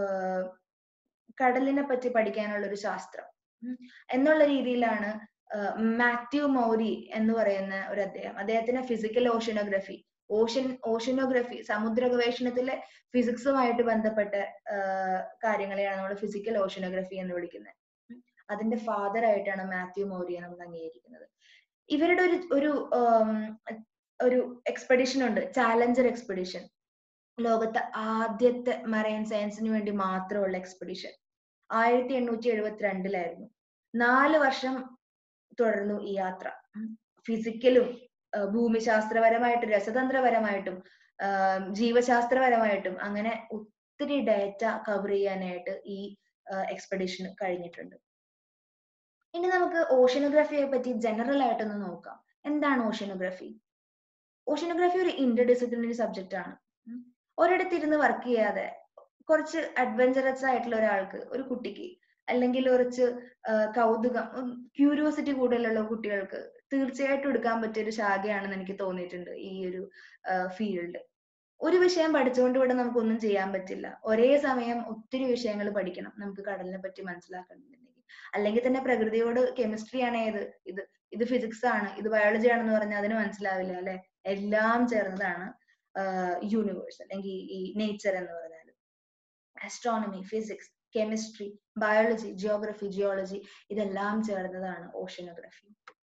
കടലിനെ പറ്റി പഠിക്കാനുള്ള ഒരു ശാസ്ത്രം എന്നുള്ള രീതിയിലാണ് മാത്യു മൗരി എന്ന് പറയുന്ന ഒരു അദ്ദേഹം അദ്ദേഹത്തിന് ഫിസിക്കൽ ഓഷ്യനോഗ്രഫി ഓഷ്യൻ ഓഷ്യനോഗ്രഫി സമുദ്ര ഗവേഷണത്തിലെ ഫിസിക്സുമായിട്ട് ബന്ധപ്പെട്ട കാര്യങ്ങളെയാണ് നമ്മൾ ഫിസിക്കൽ ഓഷ്യനോഗ്രഫി എന്ന് വിളിക്കുന്നത് അതിന്റെ ഫാദർ ആയിട്ടാണ് മാത്യു മൗര്യയെ നമ്മൾ അംഗീകരിക്കുന്നത് ഇവരുടെ ഒരു ഒരു ഒരു എക്സ്പെഡിഷൻ ഉണ്ട് ചാലഞ്ചർ എക്സ്പെഡിഷൻ ലോകത്തെ ആദ്യത്തെ മറൈൻ സയൻസിന് വേണ്ടി മാത്രമുള്ള എക്സ്പെഡിഷൻ ആയിരത്തി എണ്ണൂറ്റി എഴുപത്തിരണ്ടിലായിരുന്നു നാല് വർഷം തുടർന്നു ഈ യാത്ര ഫിസിക്കലും ഭൂമിശാസ്ത്രപരമായിട്ടും രസതന്ത്രപരമായിട്ടും ആഹ് ജീവശാസ്ത്രപരമായിട്ടും അങ്ങനെ ഒത്തിരി ഡേറ്റ കവർ ചെയ്യാനായിട്ട് ഈ എക്സ്പെഡിഷന് കഴിഞ്ഞിട്ടുണ്ട് ഇനി നമുക്ക് ഓഷ്യനോഗ്രഫിയെ പറ്റി ജനറൽ ആയിട്ടൊന്ന് നോക്കാം എന്താണ് ഓഷ്യനോഗ്രഫി ഓഷ്യനോഗ്രഫി ഒരു ഇന്റർ ഡിസിപ്ലിനറി സബ്ജക്റ്റ് ആണ് ഉം. ഒരിടത്തിരുന്ന് വർക്ക് ചെയ്യാതെ കുറച്ച് അഡ്വഞ്ചറസ് ആയിട്ടുള്ള ഒരാൾക്ക് ഒരു കുട്ടിക്ക് അല്ലെങ്കിൽ കുറച്ച് ആ, കൗതുകം ക്യൂരിയോസിറ്റി കൂടുതലുള്ള കുട്ടികൾക്ക് തീർച്ചയായിട്ടും എടുക്കാൻ പറ്റിയ ഒരു ശാഖയാണെന്ന് എനിക്ക് തോന്നിയിട്ടുണ്ട് ഈ ഒരു ഫീൽഡ് ഒരു വിഷയം പഠിച്ചുകൊണ്ട് ഇവിടെ നമുക്കൊന്നും ചെയ്യാൻ പറ്റില്ല ഒരേ സമയം ഒത്തിരി വിഷയങ്ങൾ പഠിക്കണം നമുക്ക് കടലിനെ പറ്റി മനസ്സിലാക്കണമെന്നുണ്ടെങ്കിൽ അല്ലെങ്കിൽ തന്നെ പ്രകൃതിയോട് കെമിസ്ട്രി ആണ് ഏത് ഇത് ഇത് ഫിസിക്സ് ആണ് ഇത് ബയോളജി ആണെന്ന് പറഞ്ഞാൽ അതിന് മനസ്സിലാവില്ല അല്ലെ എല്ലാം ചേർന്നതാണ് യൂണിവേഴ്സ് അല്ലെങ്കിൽ ഈ നേച്ചർ എന്ന് പറഞ്ഞാൽ astronomy physics chemistry biology geography geology ഇതെല്ലാം ചേർന്നതാണ് ഓഷ്യനോഗ്രഫി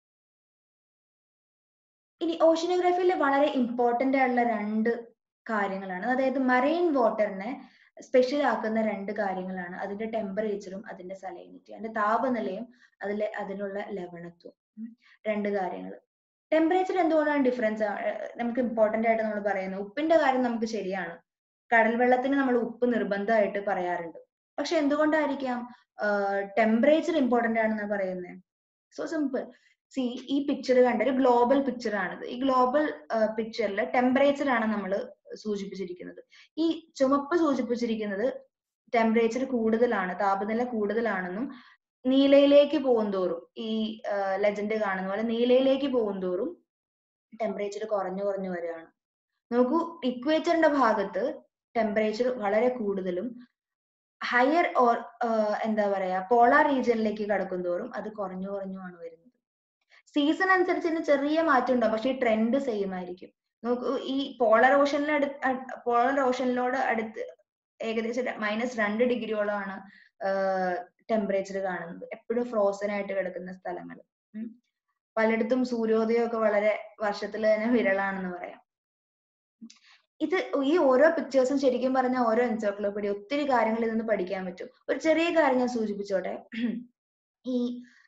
ഇനി ഓഷ്യനോഗ്രഫിയിൽ വളരെ ഇമ്പോർട്ടന്റ് ആയിട്ടുള്ള രണ്ട് കാര്യങ്ങളാണ് അതായത് മറൈൻ വാട്ടറിനെ സ്പെഷ്യൽ ആക്കുന്ന രണ്ട് കാര്യങ്ങളാണ് അതിന്റെ ടെമ്പറേച്ചറും അതിന്റെ സലൈനിറ്റി അതിന്റെ താപനിലയും അതിലെ അതിനുള്ള ലവണത്വം ഉം. രണ്ട് കാര്യങ്ങൾ ടെമ്പറേച്ചർ എന്തുകൊണ്ടാണ് ഡിഫറൻസ് നമുക്ക് ഇമ്പോർട്ടന്റ് ആയിട്ട് നമ്മൾ പറയുന്നത് ഉപ്പിന്റെ കാര്യം നമുക്ക് ശരിയാണ് കടൽ വെള്ളത്തിന് നമ്മൾ ഉപ്പ് നിർബന്ധമായിട്ട് പറയാറുണ്ട് പക്ഷെ എന്തുകൊണ്ടായിരിക്കാം ടെമ്പറേച്ചർ ഇമ്പോർട്ടന്റ് ആണെന്ന് പറയുന്നത് സോ സിമ്പിൾ സി ഈ പിക്ചർ കണ്ട ഒരു ഗ്ലോബൽ പിക്ചർ ആണിത് ഈ ഗ്ലോബൽ പിക്ചറിൽ ടെമ്പറേച്ചർ ആണ് നമ്മൾ സൂചിപ്പിച്ചിരിക്കുന്നത് ഈ ചുമപ്പ് സൂചിപ്പിച്ചിരിക്കുന്നത് ടെമ്പറേച്ചർ കൂടുതലാണ് താപനില കൂടുതലാണെന്നും നീലയിലേക്ക് പോകുന്തോറും ഈ ലെജൻഡ് കാണുന്ന പോലെ നീലയിലേക്ക് പോകുന്തോറും ടെമ്പറേച്ചർ കുറഞ്ഞു കുറഞ്ഞു വരികയാണ് നോക്കൂ ഇക്വേറ്ററിന്റെ ഭാഗത്ത് ടെമ്പറേച്ചർ വളരെ കൂടുതലും ഹയർ ഓർ എന്താ പറയാ പോളാർ റീജിയനിലേക്ക് കടക്കുന്തോറും അത് കുറഞ്ഞു കുറഞ്ഞുമാണ് വരുന്നത് സീസൺ അനുസരിച്ച് ഇതിന് ചെറിയ മാറ്റം ഉണ്ടാവും പക്ഷെ ഈ ട്രെൻഡ് സെയിം ആയിരിക്കും നോക്കൂ ഈ പോളർ ഓഷനിൽ അടുത്ത് പോളർ ഓഷനിലോട് അടുത്ത് ഏകദേശം മൈനസ് രണ്ട് ഡിഗ്രിയോളമാണ് ടെമ്പറേച്ചർ കാണുന്നത് എപ്പോഴും ഫ്രോസൺ ആയിട്ട് കിടക്കുന്ന സ്ഥലങ്ങൾ പലയിടത്തും സൂര്യോദയമൊക്കെ വളരെ വർഷത്തിൽ തന്നെ വിരളാണെന്ന് പറയാം ഇത് ഈ ഓരോ പിക്ചേഴ്സും ശരിക്കും പറഞ്ഞാൽ ഓരോ എൻസൈക്ലോപീഡിയ ഒത്തിരി കാര്യങ്ങൾ ഇതിന്ന് പഠിക്കാൻ പറ്റും ഒരു ചെറിയ കാര്യം ഞാൻ സൂചിപ്പിച്ചോട്ടെ ഈ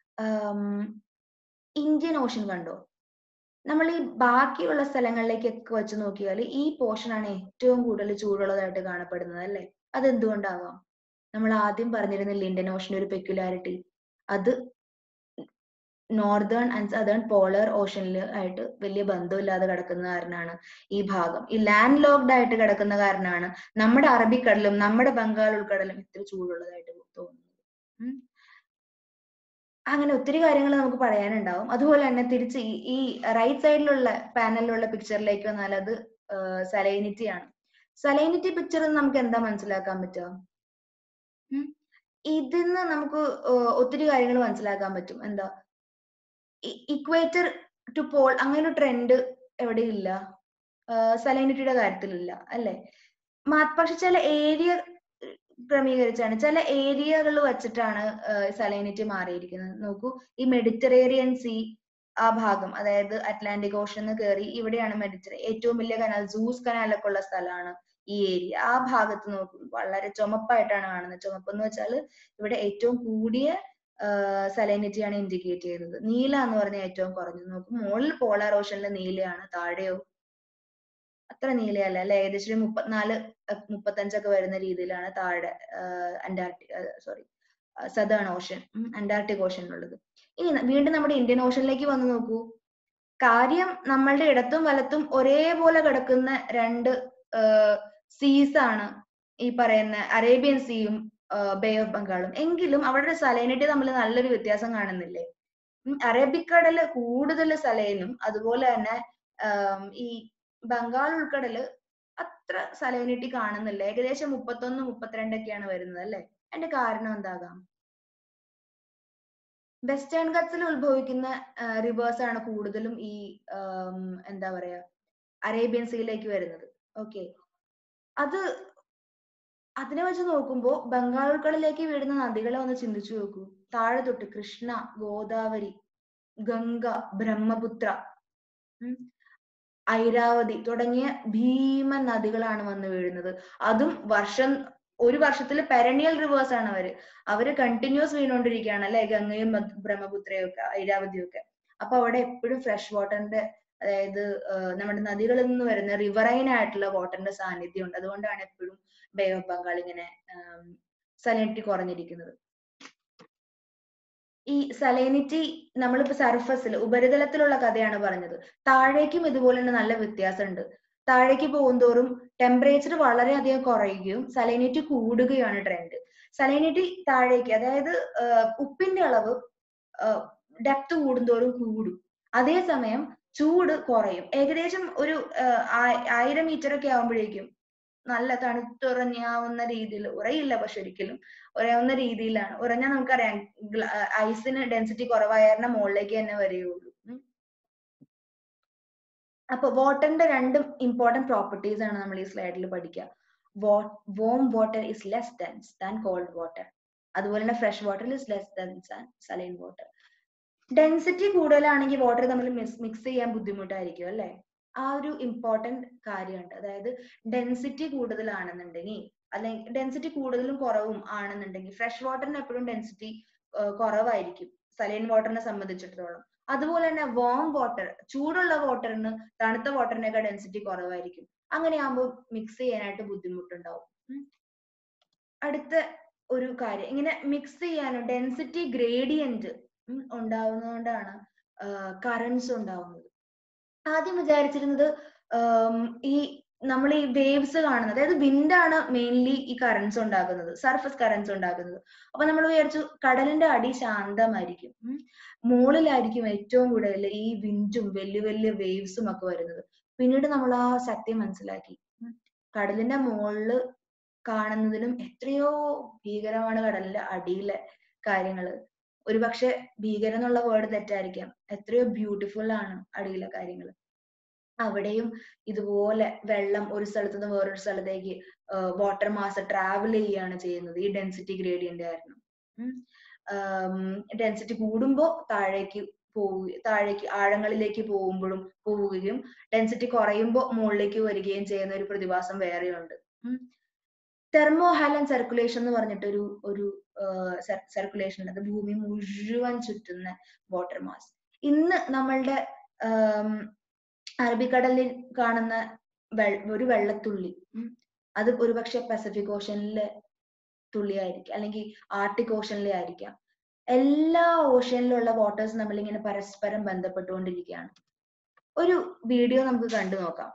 ഇന്ത്യൻ ഓഷൻ കണ്ടോ നമ്മൾ ഈ ബാക്കിയുള്ള സ്ഥലങ്ങളിലേക്കൊക്കെ വെച്ച് നോക്കിയാൽ ഈ പോർഷൻ ആണ് ഏറ്റവും കൂടുതൽ ചൂടുള്ളതായിട്ട് കാണപ്പെടുന്നത് അല്ലേ അതെന്തുകൊണ്ടാവാം നമ്മൾ ആദ്യം പറഞ്ഞിരുന്നില്ല ഇന്ത്യൻ ഓഷന്റെ ഒരു പെക്യുലാരിറ്റി അത് നോർത്തേൺ ആൻഡ് സദേൺ പോളർ ഓഷനിൽ ആയിട്ട് വലിയ ബന്ധമില്ലാതെ കിടക്കുന്ന കാരണമാണ് ഈ ഭാഗം ഈ ലാൻഡ് ലോക്ഡ് ആയിട്ട് കിടക്കുന്ന കാരണമാണ് നമ്മുടെ അറബിക്കടലും നമ്മുടെ ബംഗാൾ ഉൾക്കടലും ഇത്ര ചൂടുള്ളതായിട്ട് തോന്നുന്നത് അങ്ങനെ ഒത്തിരി കാര്യങ്ങൾ നമുക്ക് പറയാനുണ്ടാവും അതുപോലെ തന്നെ തിരിച്ച് ഈ റൈറ്റ് സൈഡിലുള്ള പാനലിലുള്ള പിക്ചറിലേക്ക് വന്നാൽ അത് സലൈനിറ്റി ആണ് സലൈനിറ്റി പിക്ചർ നമുക്ക് എന്താ മനസ്സിലാക്കാൻ പറ്റുക ഇതിന്ന് നമുക്ക് ഒത്തിരി കാര്യങ്ങൾ മനസ്സിലാക്കാൻ പറ്റും എന്താ ഇക്വേറ്റർ ടു പോൾ അങ്ങനെ ഒരു ട്രെൻഡ് എവിടെയില്ല സലൈനിറ്റിയുടെ കാര്യത്തിലില്ല അല്ലെ പക്ഷെ ചില ഏരിയ ക്രമീകരിച്ചാണ് ചില ഏരിയകൾ വെച്ചിട്ടാണ് സലൈനിറ്റി മാറിയിരിക്കുന്നത് നോക്കൂ ഈ മെഡിറ്ററേറിയൻ സീ ആ ഭാഗം അതായത് അറ്റ്ലാന്റിക് ഓഷൻ കയറി ഇവിടെയാണ് മെഡിറ്ററേ ഏറ്റവും വലിയ കനാൽ സൂസ് കനാലൊക്കെ ഉള്ള സ്ഥലമാണ് ഈ ഏരിയ ആ ഭാഗത്ത് നോക്കും വളരെ ചുമപ്പായിട്ടാണ് കാണുന്നത് ചുമപ്പ് എന്ന് വെച്ചാൽ ഇവിടെ ഏറ്റവും കൂടിയ സലൈനിറ്റി ആണ് ഇൻഡിക്കേറ്റ് ചെയ്യുന്നത് നീല എന്ന് പറഞ്ഞാൽ ഏറ്റവും കുറഞ്ഞത് നോക്കും മുകളിൽ പോളാർ ഓഷനിലെ നീലയാണ് താഴെയോ അത്ര നീലയല്ല അല്ലെ ഏകദേശം ഒരു മുപ്പത്തിനാല് മുപ്പത്തഞ്ചൊക്കെ വരുന്ന രീതിയിലാണ് താഴെ Antarctic sorry southern ocean Antarctic ഓഷനിലുള്ളത് ഇനി വീണ്ടും നമ്മുടെ ഇന്ത്യൻ ഓഷനിലേക്ക് വന്ന് നോക്കൂ കാര്യം നമ്മളുടെ ഇടത്തും വലത്തും ഒരേപോലെ കിടക്കുന്ന രണ്ട് സീസ് ആണ് ഈ പറയുന്ന അറേബ്യൻ സീയും ബേ ഓഫ് ബംഗാളും എങ്കിലും അവിടെ സലൈനിറ്റി തമ്മിൽ നല്ലൊരു വ്യത്യാസം കാണുന്നില്ലേ അറബിക്കടല് കൂടുതൽ സലൈനും അതുപോലെ തന്നെ ഈ ബംഗാൾ ഉൾക്കടല് അത്ര സലൈനിറ്റി കാണുന്നില്ല ഏകദേശം മുപ്പത്തൊന്ന് മുപ്പത്തിരണ്ടൊക്കെയാണ് വരുന്നത് അല്ലെ അതിന്റെ കാരണം എന്താകാം വെസ്റ്റേൺ ഗട്ട്സിൽ ഉത്ഭവിക്കുന്ന റിവേഴ്സ് ആണ് കൂടുതലും ഈ എന്താ പറയാ അറേബ്യൻ സീയിലേക്ക് വരുന്നത് ഓക്കെ അത് അതിനെ വെച്ച് നോക്കുമ്പോ ബംഗാൾ ഉൾക്കടലിലേക്ക് വീഴുന്ന നദികളെ ഒന്ന് ചിന്തിച്ചു നോക്കൂ താഴെ തൊട്ട് കൃഷ്ണ ഗോദാവരി ഗംഗ ബ്രഹ്മപുത്ര ഐരാവതി തുടങ്ങിയ ഭീമൻ നദികളാണ് വന്ന് വീഴുന്നത് അതും വർഷം ഒരു വർഷത്തിൽ പെരണിയൽ റിവേഴ്സ് ആണ് അവര് അവര് കണ്ടിന്യൂസ് വീണുകൊണ്ടിരിക്കുകയാണ് അല്ലെ ഗംഗയും മധു- ബ്രഹ്മപുത്രയും ഒക്കെ ഐരാവതിയും ഒക്കെ അപ്പൊ അവിടെ എപ്പോഴും ഫ്രഷ് വാട്ടറിന്റെ അതായത് ആഹ് നമ്മുടെ നദികളിൽ നിന്ന് വരുന്ന റിവറൈൻ ആയിട്ടുള്ള വാട്ടറിന്റെ സാന്നിധ്യം ഉണ്ട് അതുകൊണ്ടാണ് എപ്പോഴും ബേ ഓഫ് ബംഗാൾ ഇങ്ങനെ സലിനിറ്റി കുറഞ്ഞിരിക്കുന്നത് ഈ സലൈനിറ്റി നമ്മളിപ്പോ സർഫസിൽ ഉപരിതലത്തിലുള്ള കഥയാണ് പറഞ്ഞത് താഴേക്കും ഇതുപോലെ തന്നെ നല്ല വ്യത്യാസമുണ്ട് താഴേക്ക് പോകുന്തോറും ടെമ്പറേച്ചർ വളരെയധികം കുറയുകയും സലൈനിറ്റി കൂടുകയാണ് ട്രെൻഡ് സലൈനിറ്റി താഴേക്ക് അതായത് ആഹ് ഉപ്പിന്റെ അളവ് ഡെപ്ത് കൂടുന്തോറും കൂടും അതേസമയം ചൂട് കുറയും ഏകദേശം ഒരു ആഹ് ആയി- ആയിരം മീറ്റർ ഒക്കെ ആവുമ്പോഴേക്കും നല്ല തണുത്തുറഞ്ഞാവുന്ന രീതിയിൽ ഉറയില്ല പക്ഷെ ഒരിക്കലും ഉറയാവുന്ന രീതിയിലാണ് ഉറഞ്ഞാൽ നമുക്കറിയാം ഐസിന് ഡെൻസിറ്റി കുറവായ കാരണം മുകളിലേക്ക് തന്നെ വരികയുള്ളൂ ഉം. അപ്പൊ വാട്ടറിന്റെ രണ്ടും ഇമ്പോർട്ടന്റ് പ്രോപ്പർട്ടീസ് ആണ് നമ്മൾ ഈ സ്ലൈഡിൽ പഠിക്കുക warm water is less dense than cold water അതുപോലെ തന്നെ fresh water is less dense and saline water density കൂടുതലാണെങ്കിൽ വാട്ടർ തമ്മിൽ മിക്സ് ചെയ്യാൻ ബുദ്ധിമുട്ടായിരിക്കും അല്ലെ ആ ഒരു ഇമ്പോർട്ടന്റ് കാര്യമുണ്ട് അതായത് ഡെൻസിറ്റി കൂടുതലാണെന്നുണ്ടെങ്കിൽ അല്ലെങ്കിൽ ഡെൻസിറ്റി കൂടുതലും കുറവും ആണെന്നുണ്ടെങ്കിൽ ഫ്രഷ് വാട്ടറിന് എപ്പോഴും ഡെൻസിറ്റി കുറവായിരിക്കും സലൈൻ വാട്ടറിനെ സംബന്ധിച്ചിടത്തോളം അതുപോലെ തന്നെ വാം വാട്ടർ ചൂടുള്ള വാട്ടറിന് തണുത്ത വാട്ടറിനേക്കാൾ ഡെൻസിറ്റി കുറവായിരിക്കും അങ്ങനെയാകുമ്പോൾ മിക്സ് ചെയ്യാനായിട്ട് ബുദ്ധിമുട്ടുണ്ടാവും ഉം. അടുത്ത ഒരു കാര്യം ഇങ്ങനെ മിക്സ് ചെയ്യാനും ഡെൻസിറ്റി ഗ്രേഡിയന്റ് ഉണ്ടാവുന്നതുകൊണ്ടാണ് കറൻസ് ഉണ്ടാവുന്നത് ആദ്യം വിചാരിച്ചിരുന്നത് ആം, ഈ നമ്മൾ ഈ വേവ്സ് കാണുന്നത് അതായത് വിൻഡാണ് മെയിൻലി ഈ കറൻസ് ഉണ്ടാക്കുന്നത് സർഫസ് കറൻസ് ഉണ്ടാക്കുന്നത് അപ്പൊ നമ്മൾ വിചാരിച്ചു കടലിന്റെ അടി ശാന്തമായിരിക്കും ഉം. മുകളിലായിരിക്കും ഏറ്റവും കൂടുതൽ ഈ വിൻഡും വലിയ വലിയ വേവ്സും ഒക്കെ വരുന്നത് പിന്നീട് നമ്മൾ ആ സത്യം മനസ്സിലാക്കി ഉം. കടലിന്റെ മുകളില് കാണുന്നതിലും എത്രയോ ഭീകരമാണ് കടലിന്റെ അടിയിലെ കാര്യങ്ങള് ഒരുപക്ഷെ ഭീകരം എന്നുള്ള വേർഡ് തെറ്റായിരിക്കാം എത്രയോ ബ്യൂട്ടിഫുൾ ആണ് അടിയിലെ കാര്യങ്ങൾ അവിടെയും ഇതുപോലെ വെള്ളം ഒരു സ്ഥലത്ത് നിന്ന് വേറൊരു സ്ഥലത്തേക്ക് വാട്ടർ മാസ് ട്രാവൽ ചെയ്യുകയാണ് ചെയ്യുന്നത് ഈ ഡെൻസിറ്റി ഗ്രേഡിയന്റ് കാരണം ഡെൻസിറ്റി കൂടുമ്പോൾ താഴേക്ക് പോവുക താഴേക്ക് ആഴങ്ങളിലേക്ക് പോകുമ്പോഴും പോവുകയും ഡെൻസിറ്റി കുറയുമ്പോൾ മുകളിലേക്ക് വരികയും ചെയ്യുന്ന ഒരു പ്രതിഭാസം വേറെയുണ്ട് തെർമോ ഹൈലൻ സർക്കുലേഷൻ എന്ന് പറഞ്ഞിട്ടൊരു ഒരു സർക്കുലേഷൻ ഉണ്ട് അത് ഭൂമി മുഴുവൻ ചുറ്റുന്ന വാട്ടർ മാസ് ഇന്ന് നമ്മളുടെ ആം, അറബിക്കടലിൽ കാണുന്ന വെ- ഒരു വെള്ളത്തുള്ളി ഉം, അത് ഒരുപക്ഷെ പസഫിക് ഓഷനിലെ തുള്ളിയായിരിക്കും അല്ലെങ്കിൽ ആർട്ടിക് ഓഷനിലെ ആയിരിക്കാം എല്ലാ ഓഷനിലുള്ള വാട്ടേഴ്സ് നമ്മളിങ്ങനെ പരസ്പരം ബന്ധപ്പെട്ടുകൊണ്ടിരിക്കുകയാണ് ഒരു വീഡിയോ നമുക്ക് കണ്ടു നോക്കാം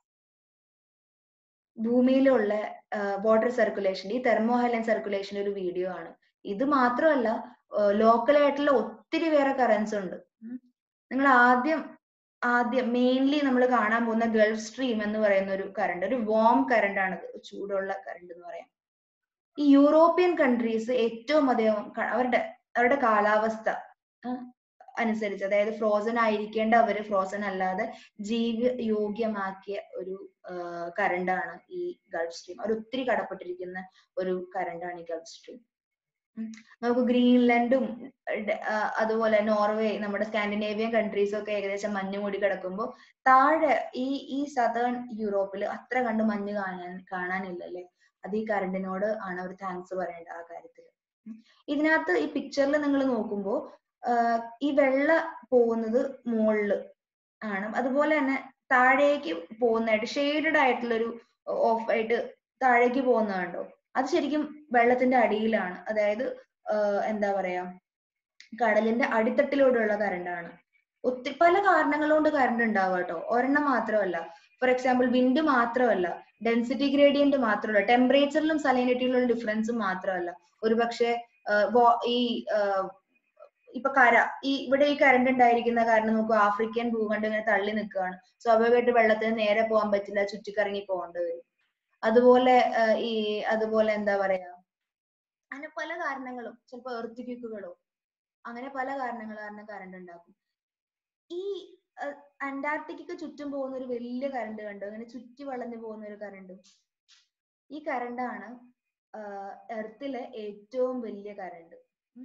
ഭൂമിയിലുള്ള വാട്ടർ സർക്കുലേഷൻ ഈ തെർമോഹൈലൻ സർക്കുലേഷൻ ഒരു വീഡിയോ ആണ് ഇത് മാത്രമല്ല ലോക്കൽ ആയിട്ടുള്ള ഒത്തിരി വേറെ കറൻസ് ഉണ്ട് നിങ്ങൾ ആദ്യം ആദ്യം മെയിൻലി നമ്മൾ കാണാൻ പോകുന്ന ഗൾഫ് സ്ട്രീം എന്ന് പറയുന്ന ഒരു കറണ്ട് ഒരു വാം കറണ്ട് ആണ് ചൂടുള്ള കറണ്ട് എന്ന് പറയാം ഈ യൂറോപ്യൻ കൺട്രീസ് ഏറ്റവും അധികം ക- അവരുടെ അവരുടെ കാലാവസ്ഥ ആ, അനുസരിച്ച് അതായത് ഫ്രോസൺ ആയിരിക്കേണ്ട അവര് ഫ്രോസൺ അല്ലാതെ ജീവ യോഗ്യമാക്കിയ ഒരു കറണ്ടാണ് ഈ ഗൾഫ് സ്ട്രീം അവർ ഒത്തിരി കടപ്പെട്ടിരിക്കുന്ന ഒരു കറണ്ടാണ് ഈ ഗൾഫ് സ്ട്രീം നമുക്ക് ഗ്രീൻലൻഡും ഡ- ആ, അതുപോലെ നോർവേ നമ്മുടെ സ്കാൻഡിനേവിയൻ കൺട്രീസും ഒക്കെ ഏകദേശം മഞ്ഞ് മൂടി കിടക്കുമ്പോൾ താഴെ ഈ ഈ സദേൺ യൂറോപ്പിൽ അത്ര കണ്ട് മഞ്ഞ് കാണാൻ കാണാനില്ല അല്ലേ അത് ഈ കറണ്ടിനോട് ആണ് അവർ താങ്ക്സ് പറയേണ്ടത് ആ കാര്യത്തിൽ ഇതിനകത്ത് ഈ പിക്ചറിൽ നിങ്ങൾ നോക്കുമ്പോൾ ഈ വെള്ള പോകുന്നത് മുകളില് ആണ് അതുപോലെ തന്നെ താഴേക്ക് പോകുന്നതായിട്ട് ഷെയ്ഡഡ് ആയിട്ടുള്ള ഒരു ഓഫ് ആയിട്ട് താഴേക്ക് പോകുന്നത് കണ്ടോ അത് ശരിക്കും വെള്ളത്തിന്റെ അടിയിലാണ് അതായത് ആഹ് എന്താ പറയാ കടലിന്റെ അടിത്തട്ടിലൂടെയുള്ള കറണ്ടാണ് ഒത്തിരി പല കാരണങ്ങൾ കൊണ്ട് കറണ്ട് ഉണ്ടാവുക കേട്ടോ ഒരെണ്ണം മാത്രമല്ല ഫോർ എക്സാമ്പിൾ വിൻഡ് മാത്രമല്ല ഡെൻസിറ്റി ഗ്രേഡിയന്റ് മാത്രമല്ല ടെമ്പറേച്ചറിലും സലൈനിറ്റിയിലുള്ള ഡിഫറൻസും മാത്രമല്ല ഒരുപക്ഷെ ആഹ് വോ- ഈ ആഹ് ഇപ്പൊ കര ഈ ഇവിടെ ഈ കറണ്ട് ഉണ്ടായിരിക്കുന്ന കാരണം നോക്കൂ ആഫ്രിക്കൻ ഭൂഖണ്ഡം ഇങ്ങനെ തള്ളി നിൽക്കുകയാണ് സ്വാഭാവികമായിട്ട് വെള്ളത്തിന് നേരെ പോകാൻ പറ്റില്ല ചുറ്റിക്കറങ്ങി പോകേണ്ടി വരും അതുപോലെ ആഹ് ഈ അതുപോലെ എന്താ പറയാ അങ്ങനെ പല കാരണങ്ങളും ചിലപ്പോ എർത്തിക്യൂക്കുകളോ അങ്ങനെ പല കാരണങ്ങൾ കാരണം കറണ്ട് ഉണ്ടാക്കും ഈ അഹ് അന്റാർട്ടിക്കക്ക് ചുറ്റും പോകുന്ന ഒരു വലിയ കറണ്ട് കണ്ടോ ഇങ്ങനെ ചുറ്റി വളഞ്ഞു പോകുന്ന ഒരു കറണ്ട് ഈ കറണ്ടാണ് എർത്തിലെ ഏറ്റവും വലിയ കറണ്ട്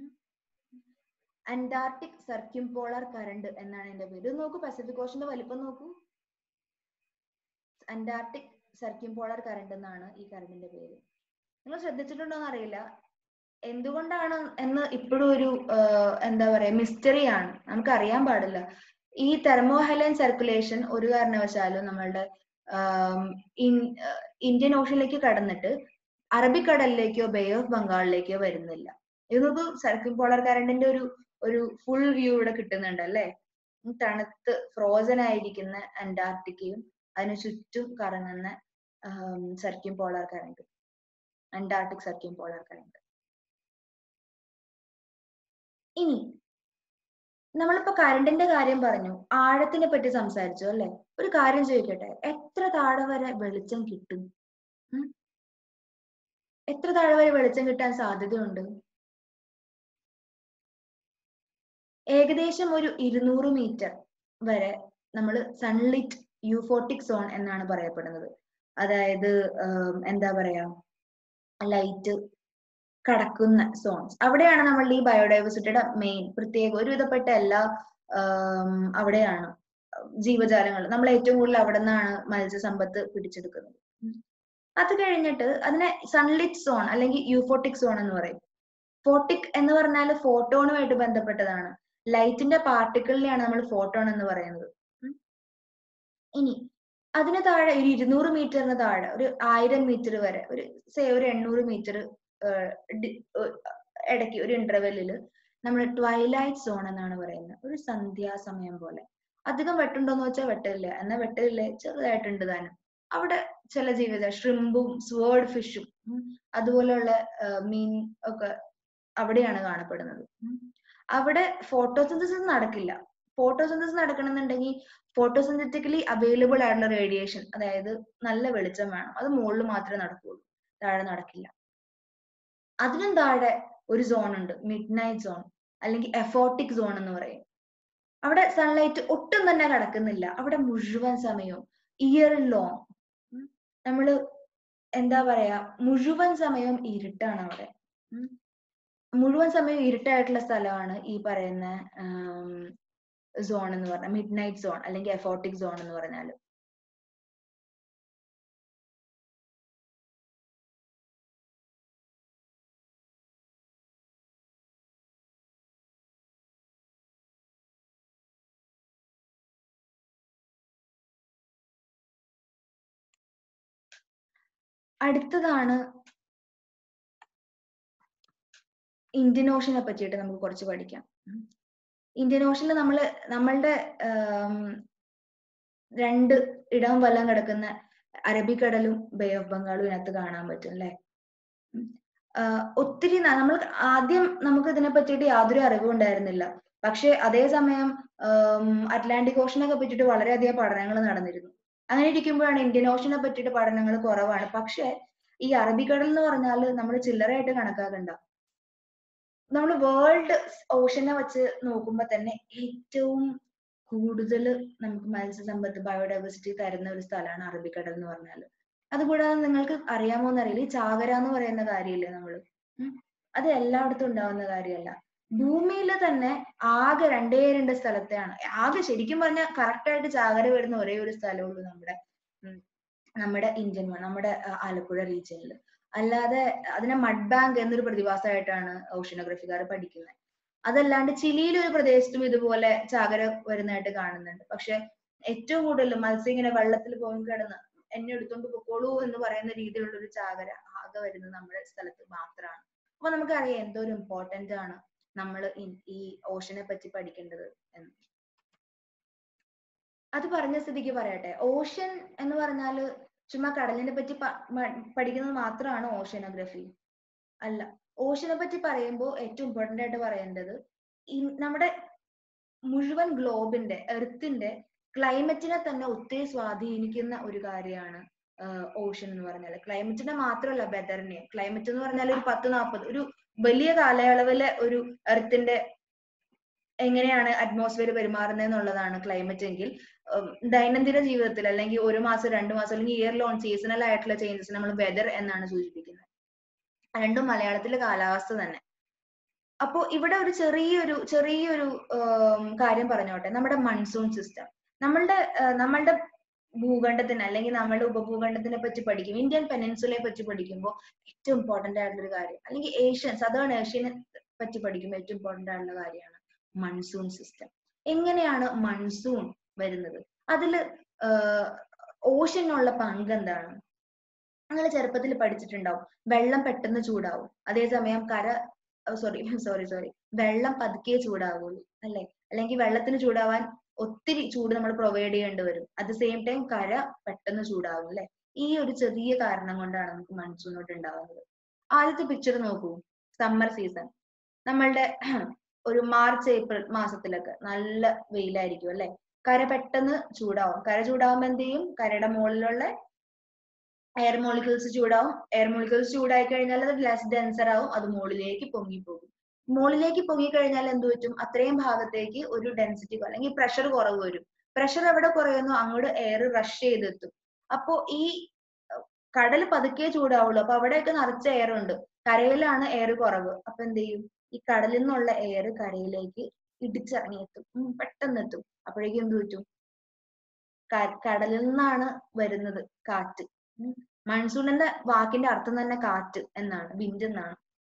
അന്റാർട്ടിക് സർക്യൂംപോളാർ കറണ്ട് എന്നാണ് എന്റെ പേര് ഇത് നോക്കൂ പസഫിക് ഓഷന്റെ വലിപ്പം നോക്കൂ അന്റാർട്ടിക് സർക്യൂംപോളാർ കറണ്ട് എന്നാണ് ഈ കറണ്ടിന്റെ പേര് നിങ്ങൾ ശ്രദ്ധിച്ചിട്ടുണ്ടോ എന്ന് അറിയില്ല എന്തുകൊണ്ടാണ് എന്ന് ഇപ്പോഴും ഒരു എന്താ പറയാ മിസ്റ്ററി ആണ് നമുക്ക് അറിയാൻ പാടില്ല ഈ തെർമോഹൈലൻ സർക്കുലേഷൻ ഒരു കാരണവശാലും നമ്മളുടെ ഇന്ത്യൻ ഓഷനിലേക്ക് കടന്നിട്ട് അറബിക്കടലിലേക്കോ ബേ ഓഫ് ബംഗാളിലേക്കോ വരുന്നില്ല ഇത് നമുക്ക് സർക്കിൾ പോളർ കറണ്ടിന്റെ ഒരു ഒരു ഫുൾ വ്യൂ ഇവിടെ കിട്ടുന്നുണ്ട് അല്ലേ തണുത്ത് ഫ്രോസൺ ആയിരിക്കുന്ന അന്റാർട്ടിക്കയും അതിനു ചുറ്റും കറങ്ങുന്ന circumpolar current Antarctic circumpolar current ഇനി നമ്മളിപ്പോ കറണ്ടിന്റെ കാര്യം പറഞ്ഞു ആഴത്തിനെ പറ്റി സംസാരിച്ചു അല്ലെ ഒരു കാര്യം ചോദിക്കട്ടെ എത്ര താഴെ വരെ വെളിച്ചം കിട്ടും എത്ര താഴെ വരെ വെളിച്ചം കിട്ടാൻ സാധ്യതയുണ്ട് ഏകദേശം ഒരു ഇരുന്നൂറ് മീറ്റർ വരെ നമ്മൾ സൺലിറ്റ് യൂഫോട്ടിക് സോൺ എന്നാണ് പറയപ്പെടുന്നത് അതായത് എന്താ പറയാ ലൈറ്റ് കടക്കുന്ന സോൺസ് അവിടെയാണ് നമ്മൾ ഈ ബയോഡൈവേഴ്സിറ്റിയുടെ മെയിൻ പ്രത്യേക ഒരുവിധപ്പെട്ട എല്ലാ അവിടെയാണ് ജീവജാലങ്ങൾ നമ്മൾ ഏറ്റവും കൂടുതൽ അവിടെ നിന്നാണ് മത്സ്യസമ്പത്ത് പിടിച്ചെടുക്കുന്നത് അത് കഴിഞ്ഞിട്ട് അതിനെ സൺലിറ്റ് സോൺ അല്ലെങ്കിൽ യൂഫോട്ടിക് സോൺ എന്ന് പറയും ഫോട്ടിക് എന്ന് പറഞ്ഞാൽ ഫോട്ടോണുമായിട്ട് ബന്ധപ്പെട്ടതാണ് ലൈറ്റിന്റെ പാർട്ടിക്കിളിനെയാണ് നമ്മൾ ഫോട്ടോൺ എന്ന് പറയുന്നത് ഇനി അതിന് താഴെ ഒരു ഇരുന്നൂറ് മീറ്ററിന് താഴെ ഒരു ആയിരം മീറ്റർ വരെ ഒരു സേ ഒരു എണ്ണൂറ് മീറ്റർ ഇടയ്ക്ക് ഒരു ഇന്റർവെല്ലിൽ നമ്മൾ ട്വൈലൈറ്റ് സോൺ എന്നാണ് പറയുന്നത് ഒരു സന്ധ്യാസമയം പോലെ അധികം വെട്ടുണ്ടോന്ന് വെച്ചാൽ വെട്ടില്ല എന്നാൽ വെട്ടില്ലേ ചെറുതായിട്ടുണ്ട് താനും അവിടെ ചില ജീവിത ഷ്രിമ്പും സ്വേർഡ് ഫിഷും അതുപോലെയുള്ള മീൻ ഒക്കെ അവിടെയാണ് കാണപ്പെടുന്നത് അവിടെ ഫോട്ടോസിന്തസിസ് നടക്കില്ല ഫോട്ടോസിന്തസിസ് നടക്കണമെന്നുണ്ടെങ്കിൽ ഫോട്ടോസിന്തറ്റിക്കലി അവൈലബിൾ ആയിട്ടുള്ള റേഡിയേഷൻ അതായത് നല്ല വെളിച്ചം വേണം അത് മുകളിൽ മാത്രമേ നടക്കുകയുള്ളൂ താഴെ നടക്കില്ല അതിനും താഴെ ഒരു സോൺ ഉണ്ട് മിഡ് നൈറ്റ് സോൺ അല്ലെങ്കിൽ എഫോട്ടിക് സോൺ എന്ന് പറയും അവിടെ സൺലൈറ്റ് ഒട്ടും തന്നെ കിടക്കുന്നില്ല അവിടെ മുഴുവൻ സമയവും ഇയർ ലോങ് നമ്മള് എന്താ പറയാ മുഴുവൻ സമയവും ഇരുട്ടാണ് അവിടെ മുഴുവൻ സമയം ഇരുട്ടായിട്ടുള്ള സ്ഥലമാണ് ഈ പറയുന്ന സോൺ എന്ന് പറഞ്ഞാൽ മിഡ് നൈറ്റ് സോൺ അല്ലെങ്കിൽ എഫോട്ടിക് സോൺ എന്ന് പറഞ്ഞാൽ അടുത്തതാണ് ഇന്ത്യൻ ഓഷനെ പറ്റിയിട്ട് നമുക്ക് കുറച്ച് പഠിക്കാം ഇന്ത്യൻ ഓഷനിൽ നമ്മൾ നമ്മളുടെ രണ്ട് ഇടം വല്ലം കിടക്കുന്ന അറബിക്കടലും ബേ ഓഫ് ബംഗാളും ഇതിനകത്ത് കാണാൻ പറ്റും അല്ലെ ഒത്തിരി നമ്മൾ ആദ്യം നമുക്ക് ഇതിനെ പറ്റിയിട്ട് യാതൊരു അറിവും ഉണ്ടായിരുന്നില്ല പക്ഷെ അതേസമയം അറ്റ്ലാന്റിക് ഓഷനൊക്കെ പറ്റിയിട്ട് വളരെയധികം പഠനങ്ങൾ നടന്നിരുന്നു അങ്ങനെ ഇരിക്കുമ്പോഴാണ് ഇന്ത്യൻ ഓഷനെ പറ്റിയിട്ട് പഠനങ്ങൾ കുറവാണ് പക്ഷെ ഈ അറബിക്കടൽ എന്ന് പറഞ്ഞാൽ നമ്മൾ ചില്ലറയായിട്ട് കണക്കാക്കണ്ട നമ്മൾ വേൾഡ് ഓഷനെ വെച്ച് നോക്കുമ്പോൾ തന്നെ ഏറ്റവും കൂടുതൽ നമുക്ക് മത്സ്യസമ്പത്ത് ബയോഡൈവേഴ്സിറ്റി തരുന്ന ഒരു സ്ഥലമാണ് അറബിക്കടൽ എന്ന് പറഞ്ഞാൽ അതുകൂടാതെ നിങ്ങൾക്ക് അറിയാമോ എന്നറിയില്ല ഈ ചാകര എന്ന് പറയുന്ന കാര്യമില്ലേ നമ്മള് അത് എല്ലായിടത്തും ഉണ്ടാവുന്ന കാര്യമല്ല ഭൂമിയിൽ തന്നെ ആകെ രണ്ടേ രണ്ട് സ്ഥലത്തെയാണ് ആകെ ശരിക്കും പറഞ്ഞാൽ കറക്റ്റ് ആയിട്ട് ചാകര വരുന്ന ഒരേ ഒരു സ്ഥലമുള്ളൂ നമ്മുടെ നമ്മുടെ ഇന്ത്യൻ നമ്മുടെ ആലപ്പുഴ റീജിയനിൽ അല്ലാതെ അതിനെ മഡ് ബാങ്ക് എന്നൊരു പ്രതിഭാസമായിട്ടാണ് ഓഷ്യനോഗ്രഫിക്കാർ പഠിക്കുന്നത് അതല്ലാണ്ട് ചിലിയിലെ ഒരു പ്രദേശത്തും ഇതുപോലെ ചാകര വരുന്നതായിട്ട് കാണുന്നുണ്ട് പക്ഷെ ഏറ്റവും കൂടുതൽ മത്സ്യം ഇങ്ങനെ വെള്ളത്തിൽ പോയി കിടന്ന് എന്നെ എടുത്തോണ്ട് പൊക്കോളൂ എന്ന് പറയുന്ന രീതിയിലുള്ള ഒരു ചാകര ആകെ വരുന്നത് നമ്മുടെ സ്ഥലത്ത് മാത്രമാണ് അപ്പൊ നമുക്കറിയാം എന്തോ ഒരു ഇമ്പോർട്ടന്റ് ആണ് നമ്മൾ ഈ ഓഷനെ പറ്റി പഠിക്കേണ്ടത് എന്ന് അത് പറഞ്ഞ സ്ഥിതിക്ക് പറയട്ടെ ഓഷൻ എന്ന് പറഞ്ഞാല് ചുമ്മാ കടലിനെ പറ്റി പഠിക്കുന്നത് മാത്രമാണ് ഓഷ്യനോഗ്രഫി അല്ല ഓഷനെ പറ്റി പറയുമ്പോൾ ഏറ്റവും ഇമ്പോർട്ടന്റ് ആയിട്ട് പറയേണ്ടത് നമ്മുടെ മുഴുവൻ ഗ്ലോബിന്റെ എർത്തിന്റെ ക്ലൈമറ്റിനെ തന്നെ ഒത്തിരി സ്വാധീനിക്കുന്ന ഒരു കാര്യമാണ് ഓഷൻ എന്ന് പറഞ്ഞാൽ ക്ലൈമറ്റിനെ മാത്രമല്ല വെതറിനെ ക്ലൈമറ്റ് എന്ന് പറഞ്ഞാൽ ഒരു പത്ത് നാൽപ്പത് ഒരു വലിയ കാലയളവിലെ ഒരു എർത്തിന്റെ എങ്ങനെയാണ് അറ്റ്മോസ്ഫിയർ പെരുമാറുന്നത് എന്നുള്ളതാണ് ക്ലൈമറ്റ് എങ്കിൽ ദൈനംദിന ജീവിതത്തിൽ അല്ലെങ്കിൽ ഒരു മാസം രണ്ട് മാസം അല്ലെങ്കിൽ ഇയർ ലോൺ സീസണൽ ആയിട്ടുള്ള ചേഞ്ചസ് നമ്മൾ വെതർ എന്നാണ് സൂചിപ്പിക്കുന്നത് രണ്ടും മലയാളത്തിലെ കാലാവസ്ഥ തന്നെ അപ്പോ ഇവിടെ ഒരു ചെറിയൊരു ചെറിയൊരു കാര്യം പറഞ്ഞോട്ടെ നമ്മുടെ മൺസൂൺ സിസ്റ്റം നമ്മളുടെ നമ്മളുടെ ഭൂഖണ്ഡത്തിന് അല്ലെങ്കിൽ നമ്മുടെ ഉപഭൂഖണ്ഡത്തിനെ പറ്റി പഠിക്കും ഇന്ത്യൻ പെനിൻസുലയെ പറ്റി പഠിക്കുമ്പോൾ ഏറ്റവും ഇമ്പോർട്ടന്റ് ആയിട്ടുള്ള ഒരു കാര്യം അല്ലെങ്കിൽ ഏഷ്യൻ സദേൺ ഏഷ്യനെ പറ്റി പഠിക്കുമ്പോൾ ഏറ്റവും ഇമ്പോർട്ടന്റ് ആയിട്ടുള്ള കാര്യമാണ് മൺസൂൺ സിസ്റ്റം എങ്ങനെയാണ് മൺസൂൺ വരുന്നത് അതില് ഓഷനുള്ള പങ്ക് എന്താണ് നിങ്ങൾ ചെറുപ്പത്തിൽ പഠിച്ചിട്ടുണ്ടാവും വെള്ളം പെട്ടെന്ന് ചൂടാവും അതേസമയം കര സോറി സോറി സോറി വെള്ളം പതുക്കെ ചൂടാവുള്ളൂ അല്ലെ അല്ലെങ്കിൽ വെള്ളത്തിന് ചൂടാവാൻ ഒത്തിരി ചൂട് നമ്മൾ പ്രൊവൈഡ് ചെയ്യേണ്ടി വരും അറ്റ് ദ സെയിം ടൈം കര പെട്ടെന്ന് ചൂടാവും അല്ലെ ഈ ഒരു ചെറിയ കാരണം കൊണ്ടാണ് നമുക്ക് മൺസൂണോട്ട് ഉണ്ടാവുന്നത് ആദ്യത്തെ പിക്ചർ നോക്കൂ സമ്മർ സീസൺ നമ്മളുടെ ഒരു മാർച്ച് ഏപ്രിൽ മാസത്തിലൊക്കെ നല്ല വെയിലായിരിക്കും അല്ലെ കര പെട്ടെന്ന് ചൂടാവും കര ചൂടാവുമ്പോ എന്ത് ചെയ്യും കരയുടെ മുകളിലുള്ള എയർ മോളിക്യൂൾസ് ചൂടാവും എയർ മോളിക്യൂൾസ് ചൂടായി കഴിഞ്ഞാൽ അത് ലെസ് ഡെൻസർ ആവും അത് മുകളിലേക്ക് പൊങ്ങിപ്പോകും മുകളിലേക്ക് പൊങ്ങിക്കഴിഞ്ഞാൽ എന്ത് പറ്റും അത്രയും ഭാഗത്തേക്ക് ഒരു ഡെൻസിറ്റി അല്ലെങ്കിൽ പ്രഷർ കുറവ് വരും പ്രഷർ എവിടെ കുറയുന്നു അങ്ങോട്ട് എയർ റഷ് ചെയ്തെത്തും അപ്പോ ഈ കടൽ പതുക്കെ ചൂടാവുള്ളൂ അപ്പൊ അവിടെയൊക്കെ നിറച്ച എയർ ഉണ്ട് കരയിലാണ് എയർ കുറവ് അപ്പൊ എന്ത് ചെയ്യും ഈ കടലിൽ നിന്നുള്ള എയർ കരയിലേക്ക് ഇടിച്ചിറങ്ങിയെത്തും ഉം പെട്ടെന്ന് എത്തും അപ്പോഴേക്കും എന്ത് പറ്റും കടലിൽ നിന്നാണ് വരുന്നത് കാറ്റ് മൺസൂണിന്റെ വാക്കിന്റെ അർത്ഥം തന്നെ കാറ്റ് എന്നാണ് വിൻഡ് എന്നാണ്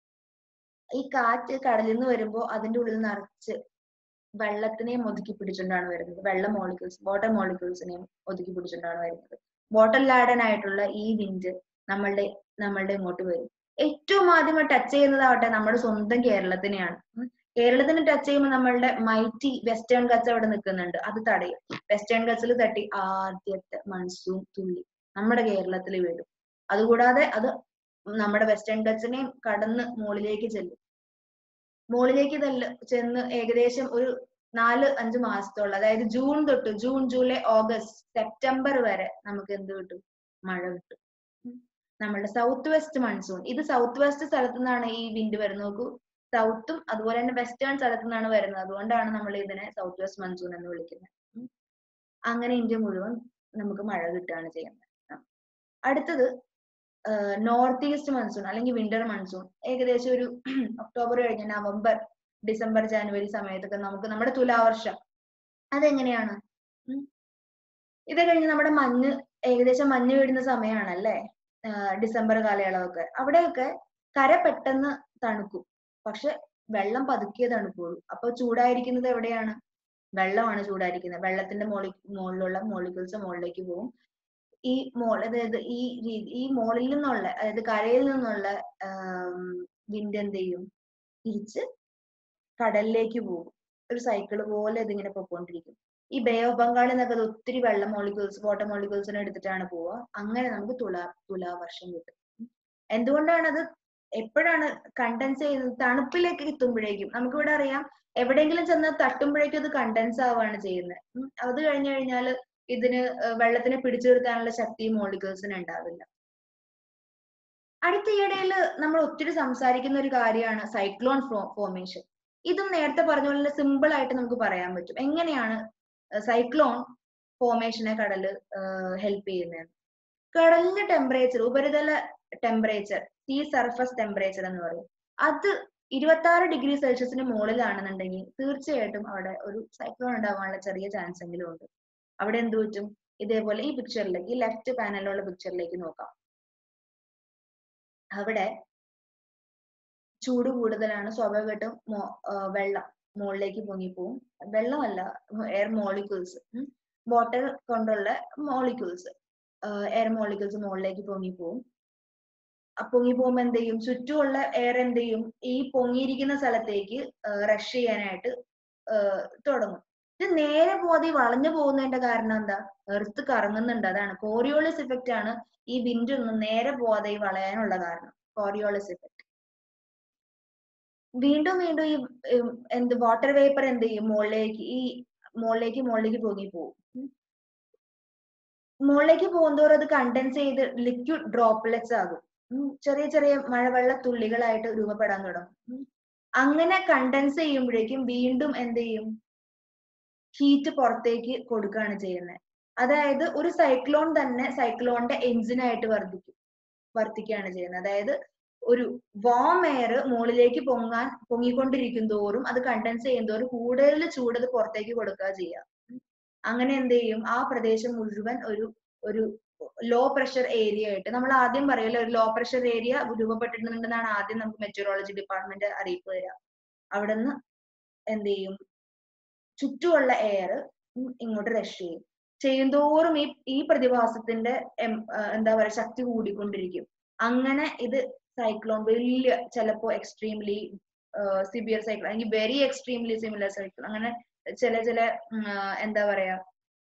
ഈ കാറ്റ് കടലിൽ നിന്ന് വരുമ്പോൾ അതിന്റെ ഉള്ളിൽ നിറച്ച് വെള്ളത്തിനെയും ഒതുക്കി പിടിച്ചുകൊണ്ടാണ് വരുന്നത് വെള്ള മോളിക്യൂൾസ് വാട്ടർ മോളിക്യൂൾസിനെയും ഒതുക്കി പിടിച്ചുകൊണ്ടാണ് വരുന്നത് വാട്ടർ ലാഡൻ ആയിട്ടുള്ള ഈ വിൻഡ് നമ്മളുടെ നമ്മളുടെ ഇങ്ങോട്ട് വരും ഏറ്റവും ആദ്യം ടച്ച് ചെയ്യുന്നതാവട്ടെ നമ്മുടെ സ്വന്തം കേരളത്തിനെയാണ് കേരളത്തിന് ടച്ച് ചെയ്യുമ്പോൾ നമ്മളുടെ മൈറ്റി വെസ്റ്റേൺ കച്ച് അവിടെ നിൽക്കുന്നുണ്ട് അത് തടയും വെസ്റ്റേൺ കച്ചിൽ തട്ടി ആദ്യത്തെ മൺസൂൺ തുള്ളി നമ്മുടെ കേരളത്തിൽ വീഴും അതുകൂടാതെ അത് നമ്മുടെ വെസ്റ്റേൺ കച്ചിനെയും കടന്ന് മുകളിലേക്ക് ചെല്ലും മുകളിലേക്ക് തല്ല് ചെന്ന് ഏകദേശം ഒരു നാല് അഞ്ച് മാസത്തോളം അതായത് ജൂൺ തൊട്ട് ജൂൺ ജൂലൈ ഓഗസ്റ്റ് സെപ്റ്റംബർ വരെ നമുക്ക് എന്ത് കിട്ടും മഴ കിട്ടും നമ്മുടെ സൗത്ത് വെസ്റ്റ് മൺസൂൺ ഇത് സൗത്ത് വെസ്റ്റ് സ്ഥലത്തു നിന്നാണ് ഈ വിൻഡ് വരുന്നത് നോക്കൂ സൗത്തും അതുപോലെ തന്നെ വെസ്റ്റേൺ സ്ഥലത്തു നിന്നാണ് വരുന്നത് അതുകൊണ്ടാണ് നമ്മൾ ഇതിനെ സൗത്ത് വെസ്റ്റ് മൺസൂൺ എന്ന് വിളിക്കുന്നത് അങ്ങനെ ഇന്ത്യ മുഴുവൻ നമുക്ക് മഴ കിട്ടുകയാണ് ചെയ്യുന്നത് അടുത്തത് നോർത്ത് ഈസ്റ്റ് മൺസൂൺ അല്ലെങ്കിൽ വിന്റർ മൺസൂൺ ഏകദേശം ഒരു ഒക്ടോബർ കഴിഞ്ഞ് നവംബർ ഡിസംബർ ജനുവരി സമയത്തൊക്കെ നമുക്ക് നമ്മുടെ തുലാവർഷം അതെങ്ങനെയാണ് ഇത് കഴിഞ്ഞ് നമ്മുടെ മഞ്ഞ് ഏകദേശം മഞ്ഞ് വീഴുന്ന സമയമാണ് അല്ലേ ഡിസംബർ കാലയളവൊക്കെ അവിടെയൊക്കെ കര പെട്ടെന്ന് തണുക്കും പക്ഷെ വെള്ളം പതുക്കിയേ തണുക്കുള്ളൂ അപ്പൊ ചൂടായിരിക്കുന്നത് എവിടെയാണ് വെള്ളമാണ് ചൂടായിരിക്കുന്നത് വെള്ളത്തിന്റെ മോളി മുകളിലുള്ള മോളിക്യൂൾസ് മുകളിലേക്ക് പോകും ഈ മോൾ അതായത് ഈ രീതി ഈ മോളിൽ നിന്നുള്ള അതായത് കരയിൽ നിന്നുള്ള വിൻഡ് എന്ത് ചെയ്യും തിരിച്ച് കടലിലേക്ക് പോകും ഒരു സൈക്കിൾ പോലെ ഇതിങ്ങനെ പൊക്കോണ്ടിരിക്കും ഈ ബേ ഓഫ് ബംഗാളിൽ നിന്നൊക്കെ ഒത്തിരി വെള്ളം മോളിക്യൂൾസ് വാട്ടർ മോളിക്യൂൾസിനെ എടുത്തിട്ടാണ് പോവുക അങ്ങനെ നമുക്ക് തുലാ തുലാവർഷം കിട്ടും എന്തുകൊണ്ടാണ് അത് എപ്പോഴാണ് കണ്ടൻസ് ചെയ്യുന്നത് തണുപ്പിലേക്ക് എത്തുമ്പോഴേക്കും നമുക്കിവിടെ അറിയാം എവിടെയെങ്കിലും ചെന്ന് തട്ടുമ്പോഴേക്കും അത് കണ്ടൻസ് ആവുകയാണ് ചെയ്യുന്നത് അത് കഴിഞ്ഞു കഴിഞ്ഞാൽ ഇതിന് വെള്ളത്തിനെ പിടിച്ചു നിർത്താനുള്ള ശക്തി മോളിക്യൂൾസിന് ഉണ്ടാവില്ല അടുത്ത ഈയിടയിൽ നമ്മൾ ഒത്തിരി സംസാരിക്കുന്ന ഒരു കാര്യമാണ് സൈക്ലോൺ ഫോർമേഷൻ ഇതും നേരത്തെ പറഞ്ഞ പോലെ സിമ്പിൾ ആയിട്ട് നമുക്ക് പറയാൻ പറ്റും എങ്ങനെയാണ് സൈക്ലോൺ ഫോർമേഷനെ കടല് ഹെൽപ്പ് ചെയ്യുന്നത് കടലിന്റെ ടെമ്പറേച്ചർ ഉപരിതല ടെമ്പറേച്ചർ സീ സർഫസ് ടെമ്പറേച്ചർ എന്ന് പറയും അത് ഇരുപത്തി ആറ് ഡിഗ്രി സെൽഷ്യസിന് മുകളിലാണെന്നുണ്ടെങ്കിൽ തീർച്ചയായിട്ടും അവിടെ ഒരു സൈക്ലോൺ ഉണ്ടാവാനുള്ള ചെറിയ ചാൻസ് എങ്കിലും ഉണ്ട് അവിടെ എന്ത് പറ്റും ഇതേപോലെ ഈ പിക്ചറിലേക്ക് ഈ ലെഫ്റ്റ് പാനലിലുള്ള പിക്ചറിലേക്ക് നോക്കാം അവിടെ ചൂട് കൂടുതലാണ് സ്വാഭാവികമായിട്ടും വെള്ളം മുകളിലേക്ക് പൊങ്ങിപ്പോവും വെള്ളമല്ല എയർ മോളിക്യൂൾസ് വാട്ടർ കൊണ്ടുള്ള മോളിക്യൂൾസ് എയർ മോളിക്യൂൾസ് മുകളിലേക്ക് പൊങ്ങിപ്പോവും പൊങ്ങി പോകുമ്പോൾ എന്ത് ചെയ്യും ചുറ്റുമുള്ള എയർ എന്ത് ചെയ്യും ഈ പൊങ്ങിയിരിക്കുന്ന സ്ഥലത്തേക്ക് റഷ് ചെയ്യാനായിട്ട് തുടങ്ങും ഇത് നേരെ പോകാതെ വളഞ്ഞു പോകുന്നതിന്റെ കാരണം എന്താ എർത്ത് കറങ്ങുന്നുണ്ട് അതാണ് കോറിയോളിസ് ഇഫക്റ്റ് ആണ് ഈ വിൻഡ് ഒന്നും നേരെ പോവാതെ ഈ വളയാനുള്ള കാരണം കോറിയോളിസ് ഇഫക്റ്റ് വീണ്ടും വീണ്ടും ഈ എന്ത് വാട്ടർ വേപ്പർ എന്ത് ചെയ്യും മുകളിലേക്ക് ഈ മുകളിലേക്ക് മുകളിലേക്ക് പൊങ്ങി പോകും മുകളിലേക്ക് പോകുന്തോറും അത് കണ്ടൻസ് ചെയ്ത് ലിക്വിഡ് ഡ്രോപ്ലെറ്റ്സ് ആകും ചെറിയ ചെറിയ മഴവെള്ള തുള്ളികളായിട്ട് രൂപപ്പെടാൻ തുടങ്ങും അങ്ങനെ കണ്ടൻസ് ചെയ്യുമ്പോഴേക്കും വീണ്ടും എന്ത് ചെയ്യും ഹീറ്റ് പുറത്തേക്ക് കൊടുക്കുകയാണ് ചെയ്യുന്നത് അതായത് ഒരു സൈക്ലോൺ തന്നെ സൈക്ലോണിന്റെ എഞ്ചിനായിട്ട് വർദ്ധിക്കും വർദ്ധിക്കുകയാണ് ചെയ്യുന്നത് അതായത് ഒരു വാം എയർ മുകളിലേക്ക് പൊങ്ങാൻ പൊങ്ങിക്കൊണ്ടിരിക്കും തോറും അത് കണ്ടൻസ് ചെയ്യും തോറും കൂടുതൽ ചൂട് അത് പുറത്തേക്ക് കൊടുക്കുക ചെയ്യുക അങ്ങനെ എന്ത് ചെയ്യും ആ പ്രദേശം മുഴുവൻ ഒരു ഒരു ലോ പ്രഷർ ഏരിയ ആയിട്ട് നമ്മൾ ആദ്യം പറയല്ലോ ഒരു ലോ പ്രഷർ ഏരിയ രൂപപ്പെട്ടിട്ടുണ്ടെന്നാണ് ആദ്യം നമുക്ക് മെറ്റീരിയോളജി ഡിപ്പാർട്ട്മെന്റ് അറിയിപ്പ് തരിക അവിടുന്ന് എന്ത് ചെയ്യും ചുറ്റുമുള്ള എയർ ഇങ്ങോട്ട് റഷ് ചെയ്യും ചെയ്യുന്തോറും ഈ ഈ പ്രതിഭാസത്തിന്റെ എന്താ പറയുക ശക്തി കൂടിക്കൊണ്ടിരിക്കും അങ്ങനെ ഇത് സൈക്ലോൺ വലിയ ചിലപ്പോ എക്സ്ട്രീംലി സിവിയർ സൈക്ലോൺ അല്ലെങ്കിൽ വെരി എക്സ്ട്രീംലി സിമിലർ സൈക്ലോൺ അങ്ങനെ ചില ചില എന്താ പറയാ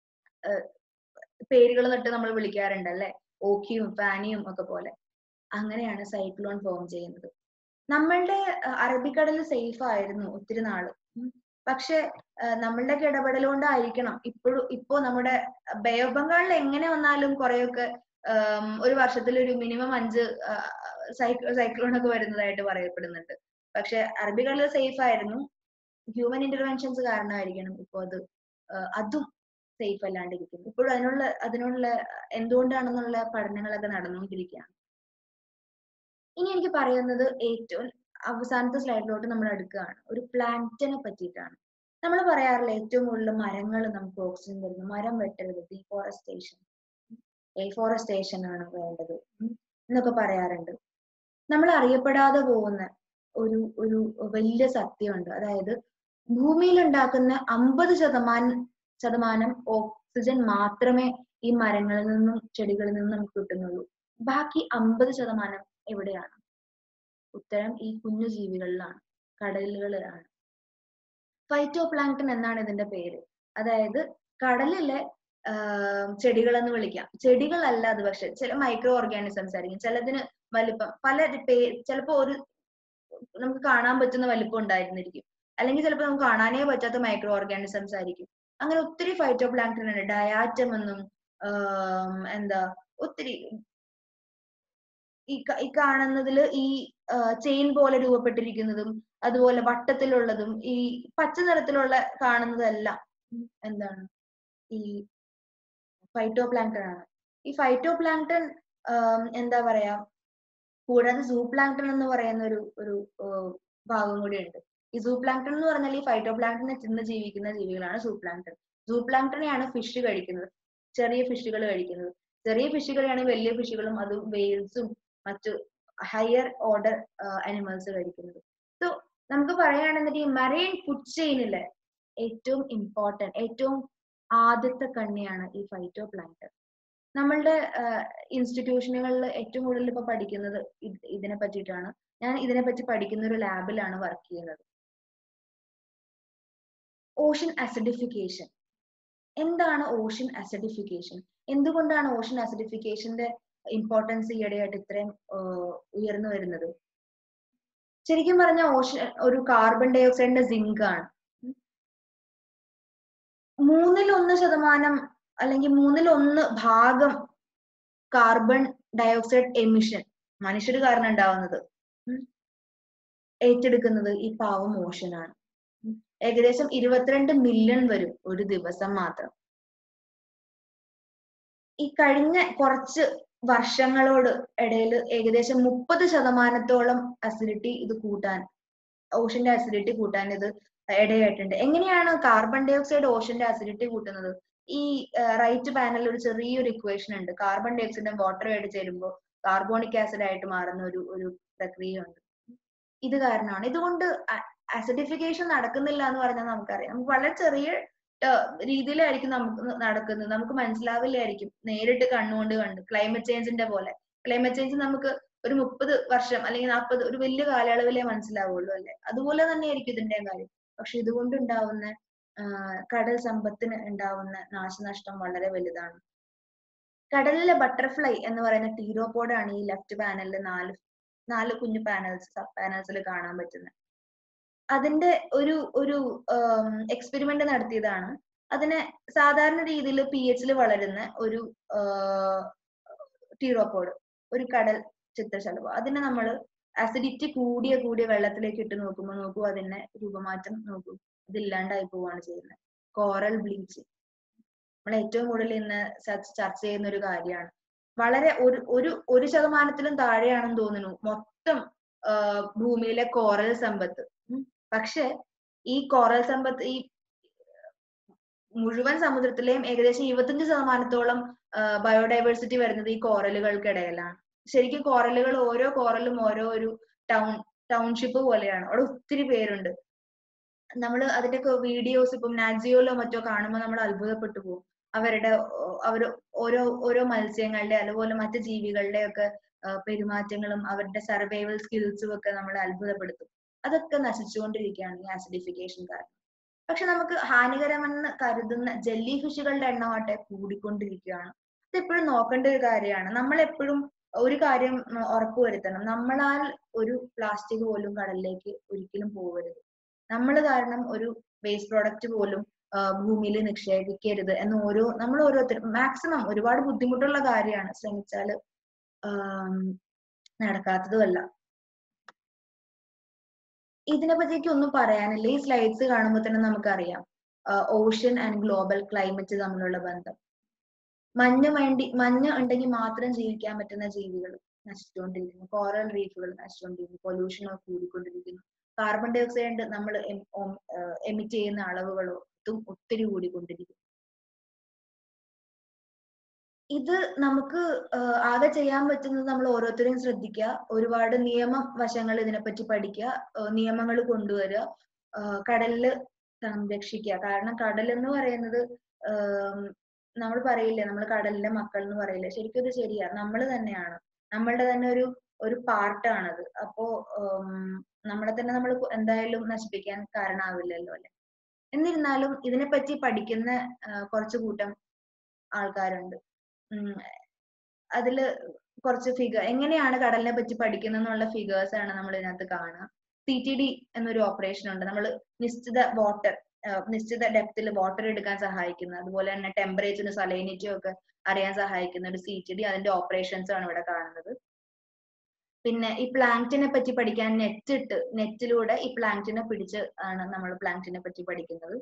പേരുകൾ നട്ട് നമ്മൾ വിളിക്കാറുണ്ട് അല്ലെ ഓക്കിയും ഫാനിയും ഒക്കെ പോലെ അങ്ങനെയാണ് സൈക്ലോൺ ഫോം ചെയ്യുന്നത് നമ്മളുടെ അറബിക്കടൽ സേഫ് ആയിരുന്നു ഒത്തിരി നാള് പക്ഷെ നമ്മളുടെ ഇടപെടൽ കൊണ്ടായിരിക്കണം ഇപ്പോഴും ഇപ്പോ നമ്മുടെ ബേ ഓഫ് ബംഗാളിൽ എങ്ങനെ വന്നാലും കുറെയൊക്കെ ഒരു വർഷത്തിൽ ഒരു മിനിമം അഞ്ച് സൈക്ലോൺ ഒക്കെ വരുന്നതായിട്ട് പറയപ്പെടുന്നുണ്ട് പക്ഷെ അറബിക്കടൽ സേഫ് ആയിരുന്നു ഹ്യൂമൻ ഇന്റർവെൻഷൻസ് കാരണമായിരിക്കണം ഇപ്പോൾ അത് അതും സേഫ് അല്ലാണ്ടിരിക്കുന്നു ഇപ്പോഴും അതിനുള്ള അതിനുള്ള എന്തുകൊണ്ടാണെന്നുള്ള പഠനങ്ങളൊക്കെ നടന്നുകൊണ്ടിരിക്കുകയാണ് ഇനി എനിക്ക് പറയുന്നത് ഏറ്റവും അവസാനത്തെ സ്ലൈഡിലോട്ട് നമ്മൾ എടുക്കുകയാണ് ഒരു പ്ലാന്റിനെ പറ്റിയിട്ടാണ് നമ്മൾ പറയാറില്ല ഏറ്റവും കൂടുതൽ മരങ്ങൾ നമുക്ക് ഓക്സിജൻ തരുന്നു മരം വെട്ടരുത് ഡീഫോറസ്റ്റേഷൻ എഫോറസ്റ്റേഷൻ ആണ് വേണ്ടത് എന്നൊക്കെ പറയാറുണ്ട് നമ്മൾ അറിയപ്പെടാതെ പോകുന്ന ഒരു ഒരു വലിയ സത്യമുണ്ട് അതായത് ഭൂമിയിൽ ഉണ്ടാക്കുന്ന അമ്പത് ശതമാനം ശതമാനം ഓക്സിജൻ മാത്രമേ ഈ മരങ്ങളിൽ നിന്നും ചെടികളിൽ നിന്നും നമുക്ക് കിട്ടുന്നുള്ളൂ ബാക്കി അമ്പത് ശതമാനം എവിടെയാണ് ഉത്തരം ഈ കുഞ്ഞു ജീവികളിലാണ് കടലുകളിലാണ് ഫൈറ്റോ പ്ലാങ്ക്ടൺ എന്നാണ് ഇതിന്റെ പേര് അതായത് കടലിലെ ചെടികൾ എന്ന് വിളിക്കാം ചെടികളല്ല അത് പക്ഷെ ചില മൈക്രോ ഓർഗാനിസംസ് ആയിരിക്കും ചിലതിന് വലിപ്പം പല പേ ചിലപ്പോ ഒരു നമുക്ക് കാണാൻ പറ്റുന്ന വലിപ്പം ഉണ്ടായിരുന്നിരിക്കും അല്ലെങ്കിൽ ചിലപ്പോൾ നമുക്ക് കാണാനേ പറ്റാത്ത മൈക്രോ ഓർഗാനിസംസ് ആയിരിക്കും അങ്ങനെ ഒത്തിരി ഫൈറ്റോ പ്ലാങ്ക്ടൺ ഉണ്ട് ഡയാറ്റം എന്നും എന്താ ഒത്തിരി ഈ ഈ കാണുന്നതിൽ ഈ ചെയിൻ പോലെ രൂപപ്പെട്ടിരിക്കുന്നതും അതുപോലെ വട്ടത്തിലുള്ളതും ഈ പച്ച നിറത്തിലുള്ള കാണുന്നതെല്ലാം എന്താണ് ഈ ഫൈറ്റോ പ്ലാങ്ക്ടൺ ആണ് ഈ ഫൈറ്റോ പ്ലാങ്ക്ടൺ എന്താ പറയാ കൂടാതെ സൂ പ്ലാങ്ക്ടൺ എന്ന് പറയുന്ന ഒരു ഒരു ഭാഗം കൂടി ഉണ്ട് ഈ സൂ പ്ലാങ്ക്ടൺ എന്ന് പറഞ്ഞാൽ ഈ ഫൈറ്റോ പ്ലാങ്ക്ടനെ തിന്ന് ജീവിക്കുന്ന ജീവികളാണ് സൂ പ്ലാങ്ക്ടൺ സൂ പ്ലാങ്ക്ടനെയാണ് ഫിഷ് കഴിക്കുന്നത് ചെറിയ ഫിഷുകൾ കഴിക്കുന്നത് ചെറിയ ഫിഷുകളെയാണ് വലിയ ഫിഷുകളും അതും വെയിൽസും മറ്റു ഹയർ ഓർഡർ അനിമൽസ് കഴിക്കുന്നത് സോ നമുക്ക് പറയുകയാണെന്നുണ്ടെങ്കിൽ ഈ മറൈൻ ഫുഡ് ചെയിനിലെ ഏറ്റവും ഇമ്പോർട്ടൻറ്റ് ഏറ്റവും ആദ്യത്തെ കണ്ണിയാണ് ഈ ഫൈറ്റോ പ്ലാങ്ക്ടൺ നമ്മളുടെ ഇൻസ്റ്റിറ്റ്യൂഷനുകളിൽ ഏറ്റവും കൂടുതൽ ഇപ്പൊ പഠിക്കുന്നത് ഇതിനെ പറ്റിയിട്ടാണ് ഞാൻ ഇതിനെ പറ്റി പഠിക്കുന്ന ഒരു ലാബിലാണ് വർക്ക് ചെയ്യുന്നത് ഓഷൻ അസിഡിഫിക്കേഷൻ എന്താണ് ഓഷൻ അസിഡിഫിക്കേഷൻ എന്തുകൊണ്ടാണ് ഓഷൻ അസിഡിഫിക്കേഷന്റെ ഇമ്പോർട്ടൻസ് ഈയിടെയായിട്ട് ഇത്രയും ഉയർന്നു വരുന്നത് ശരിക്കും പറഞ്ഞ ഓഷൻ ഒരു കാർബൺ ഡൈ ഓക്സൈഡിന്റെ സിങ്ക് ആണ് മൂന്നിൽ ഒന്ന് ശതമാനം അല്ലെങ്കിൽ മൂന്നിൽ ഒന്ന് ഭാഗം കാർബൺ ഡയോക്സൈഡ് എമിഷൻ മനുഷ്യർ കാരണം ഉണ്ടാവുന്നത് ഏറ്റെടുക്കുന്നത് ഈ പാവം ഓഷനാണ് ഏകദേശം ഇരുപത്തിരണ്ട് മില്യൺ വരും ഒരു ദിവസം മാത്രം ഈ കഴിഞ്ഞ കുറച്ച് വർഷങ്ങളോട് ഇടയിൽ ഏകദേശം മുപ്പത് ശതമാനത്തോളം അസിഡിറ്റി ഇത് കൂട്ടാൻ ഓഷന്റെ അസിഡിറ്റി കൂട്ടാൻ ഇത് ഇടയായിട്ടുണ്ട് എങ്ങനെയാണ് കാർബൺ ഡൈ ഓക്സൈഡ് ഓഷന്റെ അസിഡിറ്റി കൂട്ടുന്നത് ഈ റൈറ്റ് പാനലിൽ ഒരു ചെറിയൊരു ഇക്വേഷൻ ഉണ്ട് കാർബൺ ഡൈ ഓക്സൈഡും വാട്ടറുമായിട്ട് ചേരുമ്പോൾ കാർബോണിക് ആസിഡ് ആയിട്ട് മാറുന്ന ഒരു ഒരു പ്രക്രിയയുണ്ട് ഇത് കാരണമാണ് ഇതുകൊണ്ട് അസിഡിഫിക്കേഷൻ നടക്കുന്നില്ല എന്ന് പറഞ്ഞാൽ നമുക്കറിയാം നമുക്ക് വളരെ ചെറിയ രീതിയിലായിരിക്കും നമുക്ക് നടക്കുന്നത് നമുക്ക് മനസ്സിലാവില്ലായിരിക്കും നേരിട്ട് കണ്ണുകൊണ്ട് കണ്ട് ക്ലൈമറ്റ് ചേഞ്ചിന്റെ പോലെ ക്ലൈമറ്റ് ചേഞ്ച് നമുക്ക് ഒരു മുപ്പത് വർഷം അല്ലെങ്കിൽ നാൽപ്പത് ഒരു വലിയ കാലയളവിലേ മനസ്സിലാവുള്ളൂ അല്ലെ അതുപോലെ തന്നെയായിരിക്കും ഇതിന്റെ കാര്യം പക്ഷെ ഇതുകൊണ്ട് ഉണ്ടാവുന്ന കടൽ സമ്പത്തിന് ഉണ്ടാവുന്ന നാശനഷ്ടം വളരെ വലുതാണ് കടലിലെ ബട്ടർഫ്ലൈ എന്ന് പറയുന്ന ടീറോപോഡാണ് ഈ ലെഫ്റ്റ് പാനലിൽ നാല് നാല് കുഞ്ഞു പാനൽസ് സബ് പാനൽസിൽ കാണാൻ പറ്റുന്നത് അതിന്റെ ഒരു ഒരു എക്സ്പെരിമെന്റ് നടത്തിയതാണ് അതിനെ സാധാരണ രീതിയിൽ പി എച്ചിൽ വളരുന്ന ഒരു ടീറോപോഡ് ഒരു കടൽ ചിത്രശലഭം അതിനെ നമ്മൾ അസിഡിറ്റി കൂടിയ കൂടിയ വെള്ളത്തിലേക്ക് ഇട്ട് നോക്കുമ്പോൾ നോക്കൂ അതിന്റെ രൂപമാറ്റം നോക്കൂ ഇതില്ലാണ്ടായി പോവാണ് ചെയ്യുന്നത് കോറൽ ബ്ലീച്ച് നമ്മൾ ഏറ്റവും കൂടുതൽ ഇന്ന് ചർച്ച ചെയ്യുന്ന ഒരു കാര്യമാണ് വളരെ ഒരു ഒരു ഒരു ശതമാനത്തിലും താഴെയാണെന്ന് തോന്നുന്നു മൊത്തം ഭൂമിയിലെ കോറൽ സമ്പത്ത് പക്ഷെ ഈ കോറൽ സമ്പത്ത് ഈ മുഴുവൻ സമുദ്രത്തിലെയും ഏകദേശം ഇരുപത്തഞ്ച് ശതമാനത്തോളം ബയോഡൈവേഴ്സിറ്റി വരുന്നത് ഈ കോറലുകൾക്കിടയിലാണ് ശരിക്കും കോറലുകൾ ഓരോ കോറലും ഓരോ ഒരു ടൗൺ ടൗൺഷിപ്പ് പോലെയാണ് അവിടെ ഒത്തിരി പേരുണ്ട് നമ്മൾ അതിന്റെ വീഡിയോസ് ഇപ്പം നാജിയോയിലോ മറ്റോ കാണുമ്പോൾ നമ്മൾ അത്ഭുതപ്പെട്ടു പോകും അവരുടെ അവർ ഓരോ ഓരോ മത്സ്യങ്ങളുടെ അതുപോലെ മറ്റു ജീവികളുടെ ഒക്കെ പെരുമാറ്റങ്ങളും അവരുടെ സർവൈവൽ സ്കിൽസും ഒക്കെ നമ്മളെ അത്ഭുതപ്പെടുത്തും അതൊക്കെ നശിച്ചുകൊണ്ടിരിക്കുകയാണ് ഈ ആസിഡിഫിക്കേഷൻ കാരണം പക്ഷെ നമുക്ക് ഹാനികരമെന്ന് കരുതുന്ന ജെല്ലി ഫിഷുകളുടെ എണ്ണമാട്ടെ കൂടിക്കൊണ്ടിരിക്കുകയാണ് ഇത് എപ്പോഴും നോക്കേണ്ട ഒരു കാര്യമാണ് നമ്മൾ എപ്പോഴും ഒരു കാര്യം ഉറപ്പുവരുത്തണം നമ്മളാൽ ഒരു പ്ലാസ്റ്റിക് പോലും കടലിലേക്ക് ഒരിക്കലും പോകരുത് നമ്മൾ കാരണം ഒരു വേസ്റ്റ് പ്രോഡക്റ്റ് പോലും ഭൂമിയിൽ നിക്ഷേപിക്കരുത് എന്ന് ഓരോ നമ്മൾ ഓരോരുത്തരും മാക്സിമം ഒരുപാട് ബുദ്ധിമുട്ടുള്ള കാര്യമാണ് ശ്രമിച്ചാൽ നടക്കാത്തതുമല്ല ഇതിനെ പറ്റിയൊക്കെ ഒന്നും പറയാനില്ല ഈ സ്ലൈഡ്സ് കാണുമ്പോൾ തന്നെ നമുക്കറിയാം ഓഷ്യൻ ആൻഡ് ഗ്ലോബൽ ക്ലൈമറ്റ് തമ്മിലുള്ള ബന്ധം മഞ്ഞ് വേണ്ടി മഞ്ഞ് ഉണ്ടെങ്കിൽ മാത്രം ജീവിക്കാൻ പറ്റുന്ന ജീവികൾ നശിച്ചുകൊണ്ടിരിക്കുന്നു കോറൽ റീഫുകൾ നശിച്ചുകൊണ്ടിരിക്കുന്നു പൊല്യൂഷൻ കൂടിക്കൊണ്ടിരിക്കുന്നു കാർബൺ ഡൈ ഓക്സൈഡ് നമ്മൾ എമിറ്റ് ചെയ്യുന്ന അളവുകളോ അതും ഒത്തിരി കൂടിക്കൊണ്ടിരിക്കുന്നു ഇത് നമുക്ക് ആകെ ചെയ്യാൻ പറ്റുന്നത് നമ്മൾ ഓരോരുത്തരെയും ശ്രദ്ധിക്കുക ഒരുപാട് നിയമ വശങ്ങൾ ഇതിനെപ്പറ്റി പഠിക്കുക നിയമങ്ങൾ കൊണ്ടുവരിക കടലില് സംരക്ഷിക്കുക കാരണം കടൽ എന്ന് പറയുന്നത് നമ്മൾ പറയില്ലേ നമ്മൾ കടലിന്റെ മക്കൾ എന്ന് പറയില്ലേ ശരിക്കും ഇത് ശരിയാ നമ്മൾ തന്നെയാണ് നമ്മളുടെ തന്നെ ഒരു ഒരു പാർട്ടാണത് അപ്പോ നമ്മളെ തന്നെ നമ്മൾ എന്തായാലും നശിപ്പിക്കാൻ കാരണമാവില്ലല്ലോ അല്ലെ എന്നിരുന്നാലും ഇതിനെപ്പറ്റി പഠിക്കുന്ന കുറച്ചു കൂട്ടം ആൾക്കാരുണ്ട് അതില് കുറച്ച് ഫിഗർ എങ്ങനെയാണ് കടലിനെ പറ്റി പഠിക്കുന്നത് എന്നുള്ള ഫിഗേഴ്സ് ആണ് നമ്മൾ ഇതിനകത്ത് കാണുക സി ടി ഡി എന്നൊരു ഓപ്പറേഷൻ ഉണ്ട് നമ്മൾ നിശ്ചിത വാട്ടർ നിശ്ചിത ഡെപ്തിൽ വാട്ടർ എടുക്കാൻ സഹായിക്കുന്ന അതുപോലെ തന്നെ ടെമ്പറേച്ചറും സലൈനിറ്റിയും ഒക്കെ അറിയാൻ സഹായിക്കുന്ന ഒരു സി ടി ഡി അതിന്റെ ഓപ്പറേഷൻസ് ആണ് ഇവിടെ കാണുന്നത് പിന്നെ ഈ പ്ലാങ്റ്റിനെ പറ്റി പഠിക്കാൻ നെറ്റ് ഇട്ട് നെറ്റിലൂടെ ഈ പ്ലാങ്റ്റിനെ പിടിച്ച് ആണ് നമ്മൾ പ്ലാങ്റ്റിനെ പറ്റി പഠിക്കുന്നത്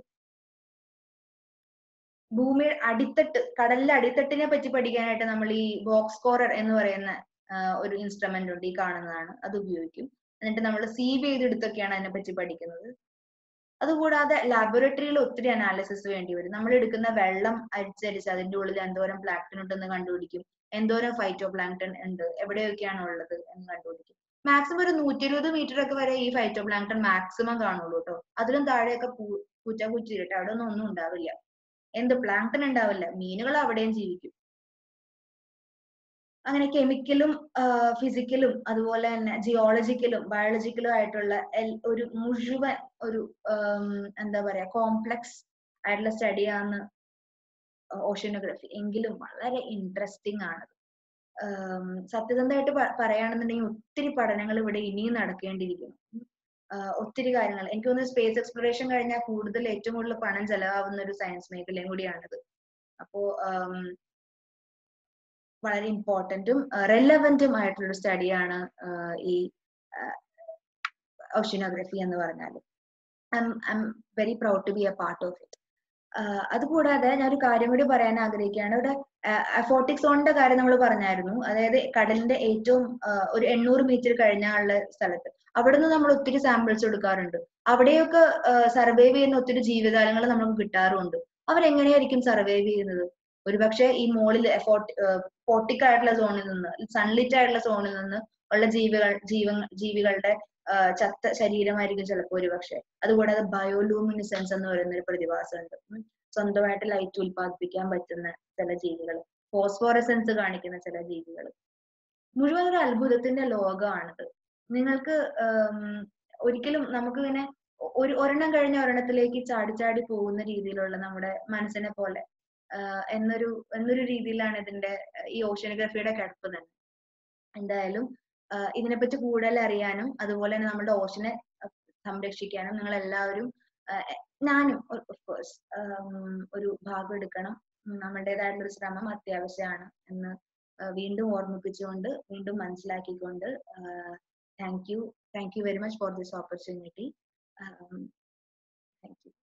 ഭൂമി അടിത്തട്ട് കടലിലെ അടിത്തട്ടിനെ പറ്റി പഠിക്കാനായിട്ട് നമ്മൾ ഈ ബോക്സ് കോറർ എന്ന് പറയുന്ന ഒരു ഇൻസ്ട്രുമെന്റ് ഉണ്ട് ഈ കാണുന്നതാണ് അത് ഉപയോഗിക്കും എന്നിട്ട് നമ്മൾ സീവ് ചെയ്തെടുത്തൊക്കെയാണ് അതിനെ പറ്റി പഠിക്കുന്നത് അതുകൂടാതെ ലാബോറട്ടറിയിൽ ഒത്തിരി അനാലിസിസ് വേണ്ടി വരും നമ്മൾ എടുക്കുന്ന വെള്ളം അരിച്ചരിച്ച് അതിന്റെ ഉള്ളിൽ എന്തോരം പ്ലാങ്ടൺ ഉണ്ടെന്ന് കണ്ടുപിടിക്കും എന്തോരം ഫൈറ്റോ പ്ലാങ്ടൺ ഉണ്ട് എവിടെയൊക്കെയാണ് ഉള്ളത് എന്ന് കണ്ടുപിടിക്കും മാക്സിമം ഒരു നൂറ്റി ഇരുപത് മീറ്റർ ഒക്കെ വരെ ഈ ഫൈറ്റോ പ്ലാങ്ടൺ മാക്സിമം കാണുള്ളൂ കേട്ടോ അതിലും താഴെയൊക്കെ പൂച്ച കുച്ചിരിട്ട് അവിടെ ഒന്നും ഒന്നും ഉണ്ടാവില്ല എന്ത് പ്ലാങ്ടൺ ഉണ്ടാവില്ല മീനുകൾ അവിടെയും ജീവിക്കും അങ്ങനെ കെമിക്കലും ഫിസിക്കലും അതുപോലെ തന്നെ ജിയോളജിക്കലും ബയോളജിക്കലും ആയിട്ടുള്ള ഒരു മുഴുവൻ ഒരു എന്താ പറയാ കോംപ്ലക്സ് ആയിട്ടുള്ള സ്റ്റഡിയാണ് ഓഷ്യനോഗ്രഫി എങ്കിലും വളരെ ഇൻട്രസ്റ്റിംഗ് ആണ് സത്യസന്ധമായിട്ട് പറയുകയാണെന്നുണ്ടെങ്കിൽ ഒത്തിരി പഠനങ്ങൾ ഇവിടെ ഇനിയും നടക്കേണ്ടിയിരിക്കുന്നു ഒത്തിരി കാര്യങ്ങൾ എനിക്ക് തോന്നുന്നു സ്പേസ് എക്സ്പ്ലോറേഷൻ കഴിഞ്ഞാൽ കൂടുതൽ ഏറ്റവും കൂടുതൽ പണം ചെലവാകുന്ന ഒരു സയൻസ് മേഖലയും കൂടിയാണിത് അപ്പോ വളരെ ഇമ്പോർട്ടന്റും റെലവെന്റും ആയിട്ടുള്ള ഒരു സ്റ്റഡിയാണ് ഈ ഓഷ്യനോഗ്രഫി എന്ന് പറഞ്ഞാൽ I'm very proud to be a part of it അതുകൂടാതെ ഞാൻ ഒരു കാര്യം കൂടി പറയാൻ ആഗ്രഹിക്കുകയാണ് ഇവിടെ അഫോട്ടിക് സോണിന്റെ കാര്യം നമ്മൾ പറഞ്ഞായിരുന്നു അതായത് കടലിന്റെ ഏറ്റവും ഒരു എണ്ണൂറ് മീറ്റർ കഴിഞ്ഞുള്ള സ്ഥലത്ത് അവിടെ നിന്ന് നമ്മൾ ഒത്തിരി സാമ്പിൾസ് എടുക്കാറുണ്ട് അവിടെയൊക്കെ സർവൈവ് ചെയ്യുന്ന ഒത്തിരി ജീവജാലങ്ങൾ നമുക്ക് കിട്ടാറുമുണ്ട് അവരെങ്ങനെയായിരിക്കും സർവൈവ് ചെയ്യുന്നത് ഒരുപക്ഷെ ഈ മോളിൽ ഫോർട്ടിക് ആയിട്ടുള്ള സോണിൽ നിന്ന് സൺലിറ്റ് ആയിട്ടുള്ള സോണിൽ നിന്ന് ഉള്ള ജീവികൾ ജീവ ജീവികളുടെ ചത്ത ശരീരമായിരിക്കും ചിലപ്പോൾ ഒരു പക്ഷെ അതുകൂടാതെ ബയോലൂമിനിസെൻസ് എന്ന് പറയുന്ന ഒരു പ്രതിഭാസമുണ്ട് സ്വന്തമായിട്ട് ലൈറ്റ് ഉൽപ്പാദിപ്പിക്കാൻ പറ്റുന്ന ചില ജീവികൾ ഫോസ്ഫോറസെൻസ് കാണിക്കുന്ന ചില ജീവികൾ മുഴുവൻ ഒരു അത്ഭുതത്തിന്റെ ലോകമാണിത് നിങ്ങൾക്ക് ഒരിക്കലും നമുക്ക് ഇങ്ങനെ ഒരു ഒരെണ്ണം കഴിഞ്ഞ ഒരെണ്ണത്തിലേക്ക് ചാടി ചാടി പോകുന്ന രീതിയിലുള്ള നമ്മുടെ മനസ്സിനെ പോലെ എന്നൊരു എന്നൊരു രീതിയിലാണ് ഇതിന്റെ ഈ ഓഷ്യനോഗ്രഫിയുടെ കിടപ്പ് തന്നെ എന്തായാലും ഇതിനെപ്പറ്റി കൂടുതൽ അറിയാനും അതുപോലെ തന്നെ നമ്മുടെ ഓഷനെ സംരക്ഷിക്കാനും നിങ്ങൾ എല്ലാവരും ഞാനും കോഴ്സ് ഒരു ഭാഗം എടുക്കണം നമ്മുടേതായിട്ടുള്ള ഒരു ശ്രമം അത്യാവശ്യമാണ് എന്ന് വീണ്ടും ഓർമ്മിപ്പിച്ചുകൊണ്ട് വീണ്ടും മനസ്സിലാക്കിക്കൊണ്ട് thank you thank you very much for this opportunity thank U